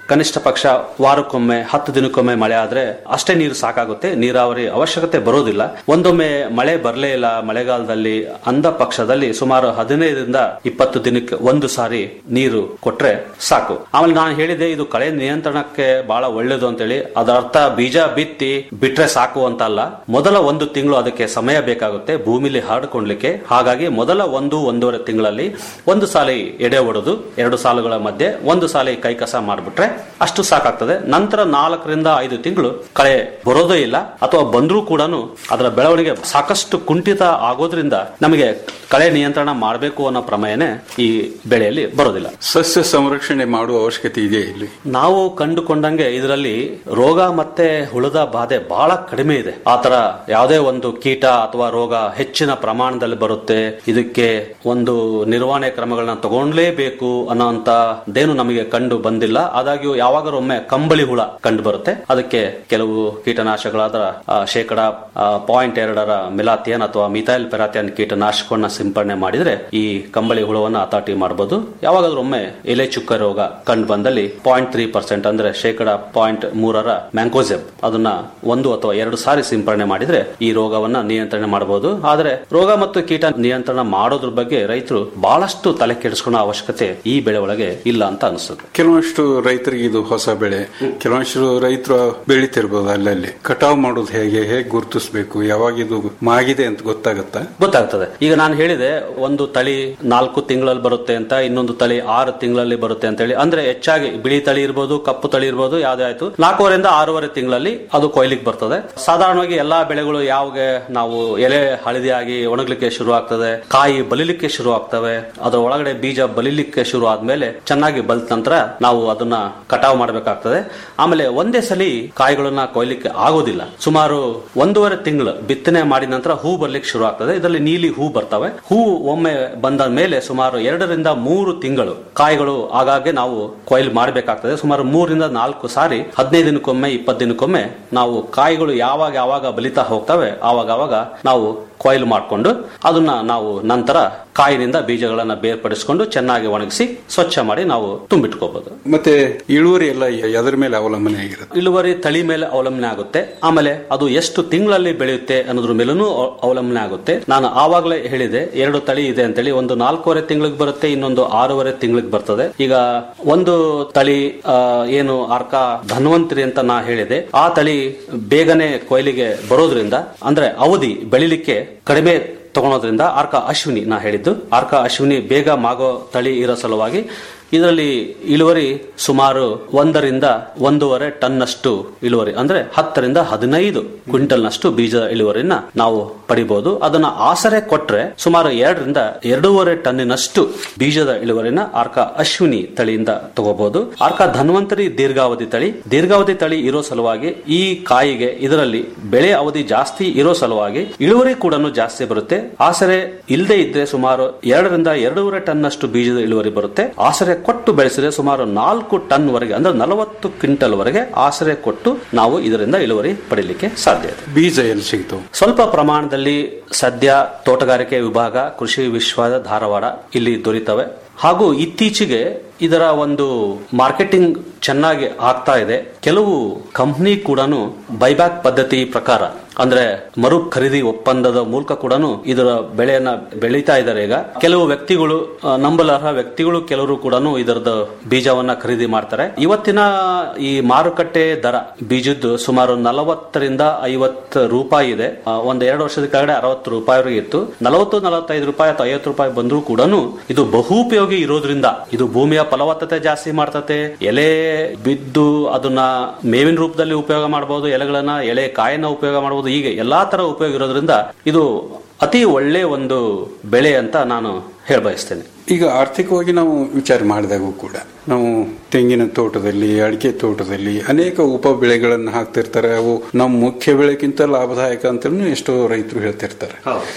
ಕನಿಷ್ಠ ಪಕ್ಷ ವಾರಕ್ಕೊಮ್ಮೆ ಹತ್ತು ದಿನಕ್ಕೊಮ್ಮೆ ಮಳೆ ಆದ್ರೆ ಅಷ್ಟೇ ನೀರು ಸಾಕಾಗುತ್ತೆ ನೀರಾವರಿ ಅವಶ್ಯಕತೆ ಬರೋದಿಲ್ಲ ಒಂದೊಮ್ಮೆ ಮಳೆ ಬರಲೇ ಇಲ್ಲ ಮಳೆಗಾಲದಲ್ಲಿ ಅಂದ ಪಕ್ಷದಲ್ಲಿ ಸುಮಾರು ಹದಿನೈದರಿಂದ ಇಪ್ಪತ್ತು ದಿನಕ್ಕೆ ಒಂದು ಸಾರಿ ನೀರು ಕೊಟ್ರೆ ಸಾಕು ಆಮೇಲೆ ನಾನು ಹೇಳಿದೆ ಇದು ಕಳೆ ನಿಯಂತ್ರಣಕ್ಕೆ ಬಹಳ ಒಳ್ಳೇದು ಅಂತೇಳಿ ಅದರ ಅರ್ಥ ಬೀಜ ಬಿತ್ತಿ ಬಿಟ್ರೆ ಸಾಕು ಅಂತ ಅಲ್ಲ ಮೊದಲ ಒಂದು ತಿಂಗಳು ಅದಕ್ಕೆ ಸಮಯ ಬೇಕಾಗುತ್ತೆ ಭೂಮಿಲಿ ಹರಡ್ಕೊಳ್ಲಿಕ್ಕೆ ಹಾಗಾಗಿ ಮೊದಲ ಒಂದು ಒಂದೂವರೆ ತಿಂಗಳಲ್ಲಿ ಒಂದು ಸಾಲಿ ಎಡೆ ಹೊಡೆದು ಎರಡು ಸಾಲುಗಳ ಮಧ್ಯೆ ಒಂದು ಸಾಲಿ ಕೈ ಕಸ ಮಾಡಿಬಿಟ್ರೆ ಅಷ್ಟು ಸಾಕಾಗ್ತದೆ ನಂತರ ನಾಲ್ಕರಿಂದ ಐದು ತಿಂಗಳು ಕಳೆ ಬರೋದೇ ಇಲ್ಲ ಅಥವಾ ಬಂದ್ರೂ ಕೂಡ ಅದರ ಬೆಳವಣಿಗೆ ಸಾಕಷ್ಟು ಕುಂಠಿತ ಆಗೋದ್ರಿಂದ ನಮಗೆ ಕಳೆ ನಿಯಂತ್ರಣ ಮಾಡಬೇಕು ಅನ್ನೋ ಪ್ರಮೇಯನೇ ಈ ಬೆಳೆಯಲ್ಲಿ ಬರೋದಿಲ್ಲ ಸಸ್ಯ ಸಂರಕ್ಷಣೆ ಮಾಡುವ ಅವಶ್ಯಕತೆ ಇದೆ ಇಲ್ಲಿ ನಾವು ಕಂಡುಕೊಂಡಂಗೆ ಇದರಲ್ಲಿ ರೋಗ ಮತ್ತೆ ಹುಳದ ಬಾಧೆ ಬಹಳ ಕಡಿಮೆ ಇದೆ ಆತರ ಯಾವುದೇ ಒಂದು ಕೀಟ ಅಥವಾ ರೋಗ ಹೆಚ್ಚಿನ ಪ್ರಮಾಣದಲ್ಲಿ ಬರುತ್ತೆ ಇದಕ್ಕೆ ಒಂದು ನಿರ್ವಹಣೆ ಕ್ರಮಗಳನ್ನ ತಗೊಂಡ್ಲೇಬೇಕು ಅನ್ನೋಂತದೇನು ನಮಗೆ ಕಂಡು ಬಂದಿಲ್ಲ ಆದಾಗ್ಯೂ ಯಾವಾಗಾದ್ರೂ ಒಮ್ಮೆ ಕಂಬಳಿ ಹುಳ ಕಂಡು ಬರುತ್ತೆ ಅದಕ್ಕೆ ಕೆಲವು ಕೀಟನಾಶಕಗಳಾದ ಆ, ಶೇಕಡ ಪಾಯಿಂಟ್ ಎರಡರ ಮಿಲಾತಿಯನ್ ಅಥವಾ ಮಿಥೈಲ್ ಪೆರಾತಿಯನ್ ಕೀಟನಾಶಕವನ್ನ ಸಿಂಪಡಣೆ ಮಾಡಿದ್ರೆ ಈ ಕಂಬಳಿ ಹುಳವನ್ನ ಹತಾಟಿ ಮಾಡಬಹುದು ಯಾವಾಗಾದ್ರೂ ಒಮ್ಮೆ ಎಲೆ ಚುಕ್ಕ ರೋಗ ಕಂಡು ಬಂದಲ್ಲಿ ಪಾಯಿಂಟ್ ತ್ರೀ ಪರ್ಸೆಂಟ್ ಅಂದ್ರೆ ಶೇಕಡ ಪಾಯಿಂಟ್ ಮೂರರ ಮ್ಯಾಂಕೋಸೆಬ್ ಅದನ್ನ ಒಂದು ಅಥವಾ ಎರಡು ಸಾರಿ ಸಿಂಪಡಣೆ ಮಾಡಿದ್ರೆ ಈ ರೋಗವನ್ನ ನಿಯಂತ್ರಣ ಮಾಡಬಹುದು ಆದ್ರೆ ರೋಗ ಮತ್ತು ಕೀಟ ನಿಯಂತ್ರಣ ಮಾಡೋದ್ರ ಬಗ್ಗೆ ರೈತರು ಬಹಳಷ್ಟು ತಲೆ ಕೆಡಿಸ್ಕೊಳ್ಳೋ ಅವಶ್ಯಕತೆ ಈ ಬೆಳೆ ಒಳಗೆ ಇಲ್ಲ ಅಂತ ಅನಿಸುತ್ತೆ ಕೆಲವಷ್ಟು ರೈತರಿಗೆ ಇದು ಹೊಸ ಬೆಳೆ ಕೆಲವಷ್ಟು ರೈತರು ಬೆಳಿತಿರ್ಬೋದು ಅಲ್ಲಲ್ಲಿ ಕಟಾವ್ ಮಾಡೋದು ಹೇಗೆ ಹೇಗೆ ಗುರುತಿಸಬೇಕು ಯಾವಾಗ ಇದು ಮಾಗಿದೆ ಅಂತ ಗೊತ್ತಾಗತ್ತಾ ಗೊತ್ತಾಗ್ತದೆ ಈಗ ನಾನು ಹೇಳಿದೆ ಒಂದು ತಳಿ ನಾಲ್ಕು ತಿಂಗಳಲ್ಲಿ ಬರುತ್ತೆ ಅಂತ ಇನ್ನೊಂದು ತಳಿ ಆರು ತಿಂಗಳಲ್ಲಿ ಬರುತ್ತೆ ಅಂತ ಹೇಳಿ ಅಂದ್ರೆ ಹೆಚ್ಚಾಗಿ ಬಿಳಿ ತಳಿ ಇರ್ಬೋದು ಕಪ್ಪು ತಳಿ ಇರ್ಬೋದು ಯಾವ್ದೇ ಆಯ್ತು ನಾಲ್ಕೂವರೆಯಿಂದ ಆರೂವರೆ ತಿಂಗಳಲ್ಲಿ ಅದು ಕೊಯ್ಲಿಕ್ಕೆ ಬರ್ತದೆ ಸಾಧಾರಣವಾಗಿ ಎಲ್ಲಾ ಬೆಳೆಗಳು ಯಾವಾಗ ನಾವು ಎಲೆ ಹಳದಿಯಾಗಿ ಒಣಗ್ಲಿಕ್ಕೆ ಶುರು ಆಗ್ತದೆ ಕಾಯಿ ಬಲಿಲಿಕ್ಕೆ ಶುರು ಆಗ್ತವೆ ಅದರ ಒಳಗಡೆ ಬೀಜ ಬಲಿಲಿಕ್ಕೆ ಶುರು ಆದ್ಮೇಲೆ ಚೆನ್ನಾಗಿ ಬಲಿತ ನಂತರ ನಾವು ಅದನ್ನ ಕಟಾವು ಮಾಡಬೇಕಾಗ್ತದೆ ಆಮೇಲೆ ಒಂದೇ ಸಲಿ ಕಾಯಿಗಳನ್ನ ಕೊಯ್ಲಿಕ್ಕೆ ಆಗೋದಿಲ್ಲ ಸುಮಾರು ಒಂದೂವರೆ ತಿಂಗಳು ಬಿತ್ತನೆ ಮಾಡಿದ ನಂತರ ಹೂ ಬರ್ಲಿಕ್ಕೆ ಶುರು ಆಗ್ತದೆ ಇದರಲ್ಲಿ ನೀಲಿ ಹೂ ಬರ್ತವೆ ಹೂ ಒಮ್ಮೆ ಬಂದ ಮೇಲೆ ಸುಮಾರು ಎರಡರಿಂದ ಮೂರು ತಿಂಗಳು ಕಾಯಿಗಳು ಆಗಾಗ್ಗೆ ನಾವು ಕೊಯ್ಲು ಮಾಡಬೇಕಾಗ್ತದೆ ಸುಮಾರು ಮೂರರಿಂದ ನಾಲ್ಕು ಸಾರಿ ಹದಿನೈದು ದಿನಕ್ಕೊಮ್ಮೆ ಇಪ್ಪತ್ತು ದಿನಕ್ಕೊಮ್ಮೆ ನಾವು ಕಾಯಿಗಳು ಯಾವಾಗ ಯಾವಾಗ ಬಲಿತಾ ಹೋಗ್ತವೆ ಆವಾಗ ಆವಾಗ ನಾವು ಕೊಯ್ಲು ಮಾಡಿಕೊಂಡು ಅದನ್ನ ನಾವು ನಂತರ ಕಾಯಿನಿಂದ ಬೀಜಗಳನ್ನ ಬೇರ್ಪಡಿಸಿಕೊಂಡು ಚೆನ್ನಾಗಿ ಒಣಗಿಸಿ ಸ್ವಚ್ಛ ಮಾಡಿ ನಾವು ತುಂಬಿಟ್ಕೋಬಹುದು ಮತ್ತೆ ಇಳುವರಿ ಎಲ್ಲ ಎದರ ಮೇಲೆ ಅವಲಂಬನೆ ಆಗಿರುತ್ತೆ ಇಳುವರಿ ತಳಿ ಮೇಲೆ ಅವಲಂಬನೆ ಆಗುತ್ತೆ ಆಮೇಲೆ ಅದು ಎಷ್ಟು ತಿಂಗಳಲ್ಲಿ ಬೆಳೆಯುತ್ತೆ ಅನ್ನೋದ್ರ ಮೇಲೂ ಅವಲಂಬನೆ ಆಗುತ್ತೆ ನಾನು ಆವಾಗಲೇ ಹೇಳಿದೆ ಎರಡು ತಳಿ ಇದೆ ಅಂತೇಳಿ ಒಂದು ನಾಲ್ಕೂವರೆ ತಿಂಗಳಿಗೆ ಬರುತ್ತೆ ಇನ್ನೊಂದು ಆರೂವರೆ ತಿಂಗಳಿಗೆ ಬರ್ತದೆ ಈಗ ಒಂದು ತಳಿ ಆ, ಏನು ಅರ್ಕ ಧನ್ವಂತರಿ ಅಂತ ನಾ ಹೇಳಿದೆ ಆ ತಳಿ ಬೇಗನೆ ಕೊಯ್ಲಿಗೆ ಬರೋದ್ರಿಂದ ಅಂದ್ರೆ ಅವಧಿ ಬೆಳಿಲಿಕ್ಕೆ ಕಡಿಮೆ ತಗೊಳೋದ್ರಿಂದ ಆರ್ಕ ಅಶ್ವಿನಿ ನಾ ಹೇಳಿದ್ದು ಆರ್ಕ ಅಶ್ವಿನಿ ಬೇಗ ಮಾಗೋ ತಳಿ ಇರೋ ಸಲುವಾಗಿ ಇದರಲ್ಲಿ ಇಳುವರಿ ಸುಮಾರು ಒಂದರಿಂದ ಒಂದೂವರೆ ಟನ್ನಷ್ಟು ಇಳುವರಿ ಅಂದ್ರೆ ಹತ್ತರಿಂದ ಹದಿನೈದು ಕ್ವಿಂಟಲ್ನಷ್ಟು ಬೀಜ ಇಳುವರಿನ ನಾವು ಪಡಿಬಹುದು ಅದನ್ನ ಆಸರೆ ಕೊಟ್ರೆ ಸುಮಾರು ಎರಡರಿಂದ ಎರಡೂವರೆ ಟನ್ನಿನಷ್ಟು ಬೀಜದ ಇಳುವರಿನ ಆರ್ಕ ಅಶ್ವಿನಿ ತಳಿಯಿಂದ ತಗೋಬಹುದು ಆರ್ಕ ಧನ್ವಂತರಿ ದೀರ್ಘಾವಧಿ ತಳಿ ದೀರ್ಘಾವಧಿ ತಳಿ ಇರೋ ಸಲುವಾಗಿ ಈ ಕಾಯಿಗೆ ಇದರಲ್ಲಿ ಬೆಳೆ ಅವಧಿ ಜಾಸ್ತಿ ಇರೋ ಸಲುವಾಗಿ ಇಳುವರಿ ಕೂಡ ಜಾಸ್ತಿ ಬರುತ್ತೆ ಆಸರೆ ಇಲ್ಲದೆ ಇದ್ರೆ ಸುಮಾರು ಎರಡರಿಂದ ಎರಡೂವರೆ ಟನ್ನಷ್ಟು ಬೀಜದ ಇಳುವರಿ ಬರುತ್ತೆ ಆಸರೆ ಕೊಟ್ಟು ಬೆಳೆಸಿದ್ರೆ ಸುಮಾರು ನಾಲ್ಕು ಟನ್ ವರೆಗೆ ಅಂದ್ರೆ ನಲವತ್ತು ಕ್ವಿಂಟಲ್ ವರೆಗೆ ಆಸರೆ ಕೊಟ್ಟು ನಾವು ಇದರಿಂದ ಇಳುವರಿ ಪಡಿಲಿಕ್ಕೆ ಸಾಧ್ಯ ಇದೆ ಬೀಜ ಎಲ್ಲಿ ಸಿಗ್ತವೆ ಸ್ವಲ್ಪ ಪ್ರಮಾಣದಲ್ಲಿ ಸದ್ಯ ತೋಟಗಾರಿಕೆ ವಿಭಾಗ ಕೃಷಿ ವಿಶ್ವದ ಧಾರವಾಡ ಇಲ್ಲಿ ದೊರೀತವೆ ಹಾಗೂ ಇತ್ತೀಚೆಗೆ ಇದರ ಒಂದು ಮಾರ್ಕೆಟಿಂಗ್ ಚೆನ್ನಾಗಿ ಆಗ್ತಾ ಇದೆ ಕೆಲವು ಕಂಪ್ನಿ ಕೂಡ ಬೈಬ್ಯಾಕ್ ಪದ್ಧತಿ ಪ್ರಕಾರ ಅಂದ್ರೆ ಮರು ಖರೀದಿ ಒಪ್ಪಂದದ ಮೂಲಕ ಕೂಡ ಇದರ ಬೆಳೆಯನ್ನ ಬೆಳೀತಾ ಇದ್ದಾರೆ ಈಗ ಕೆಲವು ವ್ಯಕ್ತಿಗಳು ಆ, ನಂಬಲರ್ಹ ವ್ಯಕ್ತಿಗಳು ಕೆಲವರು ಕೂಡ ಇದರದ ಬೀಜವನ್ನ ಖರೀದಿ ಮಾಡ್ತಾರೆ ಇವತ್ತಿನ ಈ ಮಾರುಕಟ್ಟೆ ದರ ಬೀಜದ್ದು ಸುಮಾರು ನಲವತ್ತರಿಂದ ಐವತ್ತು ರೂಪಾಯಿ ಇದೆ ಆ, ಒಂದ್ ಎರಡು ವರ್ಷದ ಕೆಳಗಡೆ ಅರವತ್ತು ರೂಪಾಯಿವರೆಗೆ ಇತ್ತು ನಲವತ್ತು ನಲವತ್ತೈದು ರೂಪಾಯಿ ಅಥವಾ ಐವತ್ತು ರೂಪಾಯಿ ಬಂದರೂ ಕೂಡ ಇದು ಬಹುಪಯೋಗಿ ಇರೋದ್ರಿಂದ ಇದು ಭೂಮಿಯ ಫಲವತ್ತತೆ ಜಾಸ್ತಿ ಮಾಡ್ತತೆ ಎಲೆ ಬಿದ್ದು ಅದನ್ನ ಮೇವಿನ ರೂಪದಲ್ಲಿ ಉಪಯೋಗ ಮಾಡಬಹುದು ಎಲೆಗಳನ್ನ ಎಲೆ ಕಾಯನ್ನ ಉಪಯೋಗ ಮಾಡಬಹುದು ಹೀಗೆ ಎಲ್ಲಾ ತರ ಉಪಯೋಗ ಇರೋದ್ರಿಂದ ಇದು ಅತಿ ಒಳ್ಳೆ ಒಂದು ಬೆಳೆ ಅಂತ ನಾನು ಹೇಳ ಬಯಸ್ತೇನೆ ಈಗ ಆರ್ಥಿಕವಾಗಿ ನಾವು ವಿಚಾರ ಮಾಡಿದಾಗೂ ಕೂಡ ನಾವು ತೆಂಗಿನ ತೋಟದಲ್ಲಿ ಅಡಿಕೆ ತೋಟದಲ್ಲಿ ಅನೇಕ ಉಪ ಬೆಳೆಗಳನ್ನು ಹಾಕ್ತಿರ್ತಾರೆ ಅವು ನಮ್ಮ ಮುಖ್ಯ ಬೆಳೆಗಿಂತ ಲಾಭದಾಯಕ ಅಂತಲೂ ಎಷ್ಟೋ ರೈತರು ಹೇಳ್ತಿರ್ತಾರೆ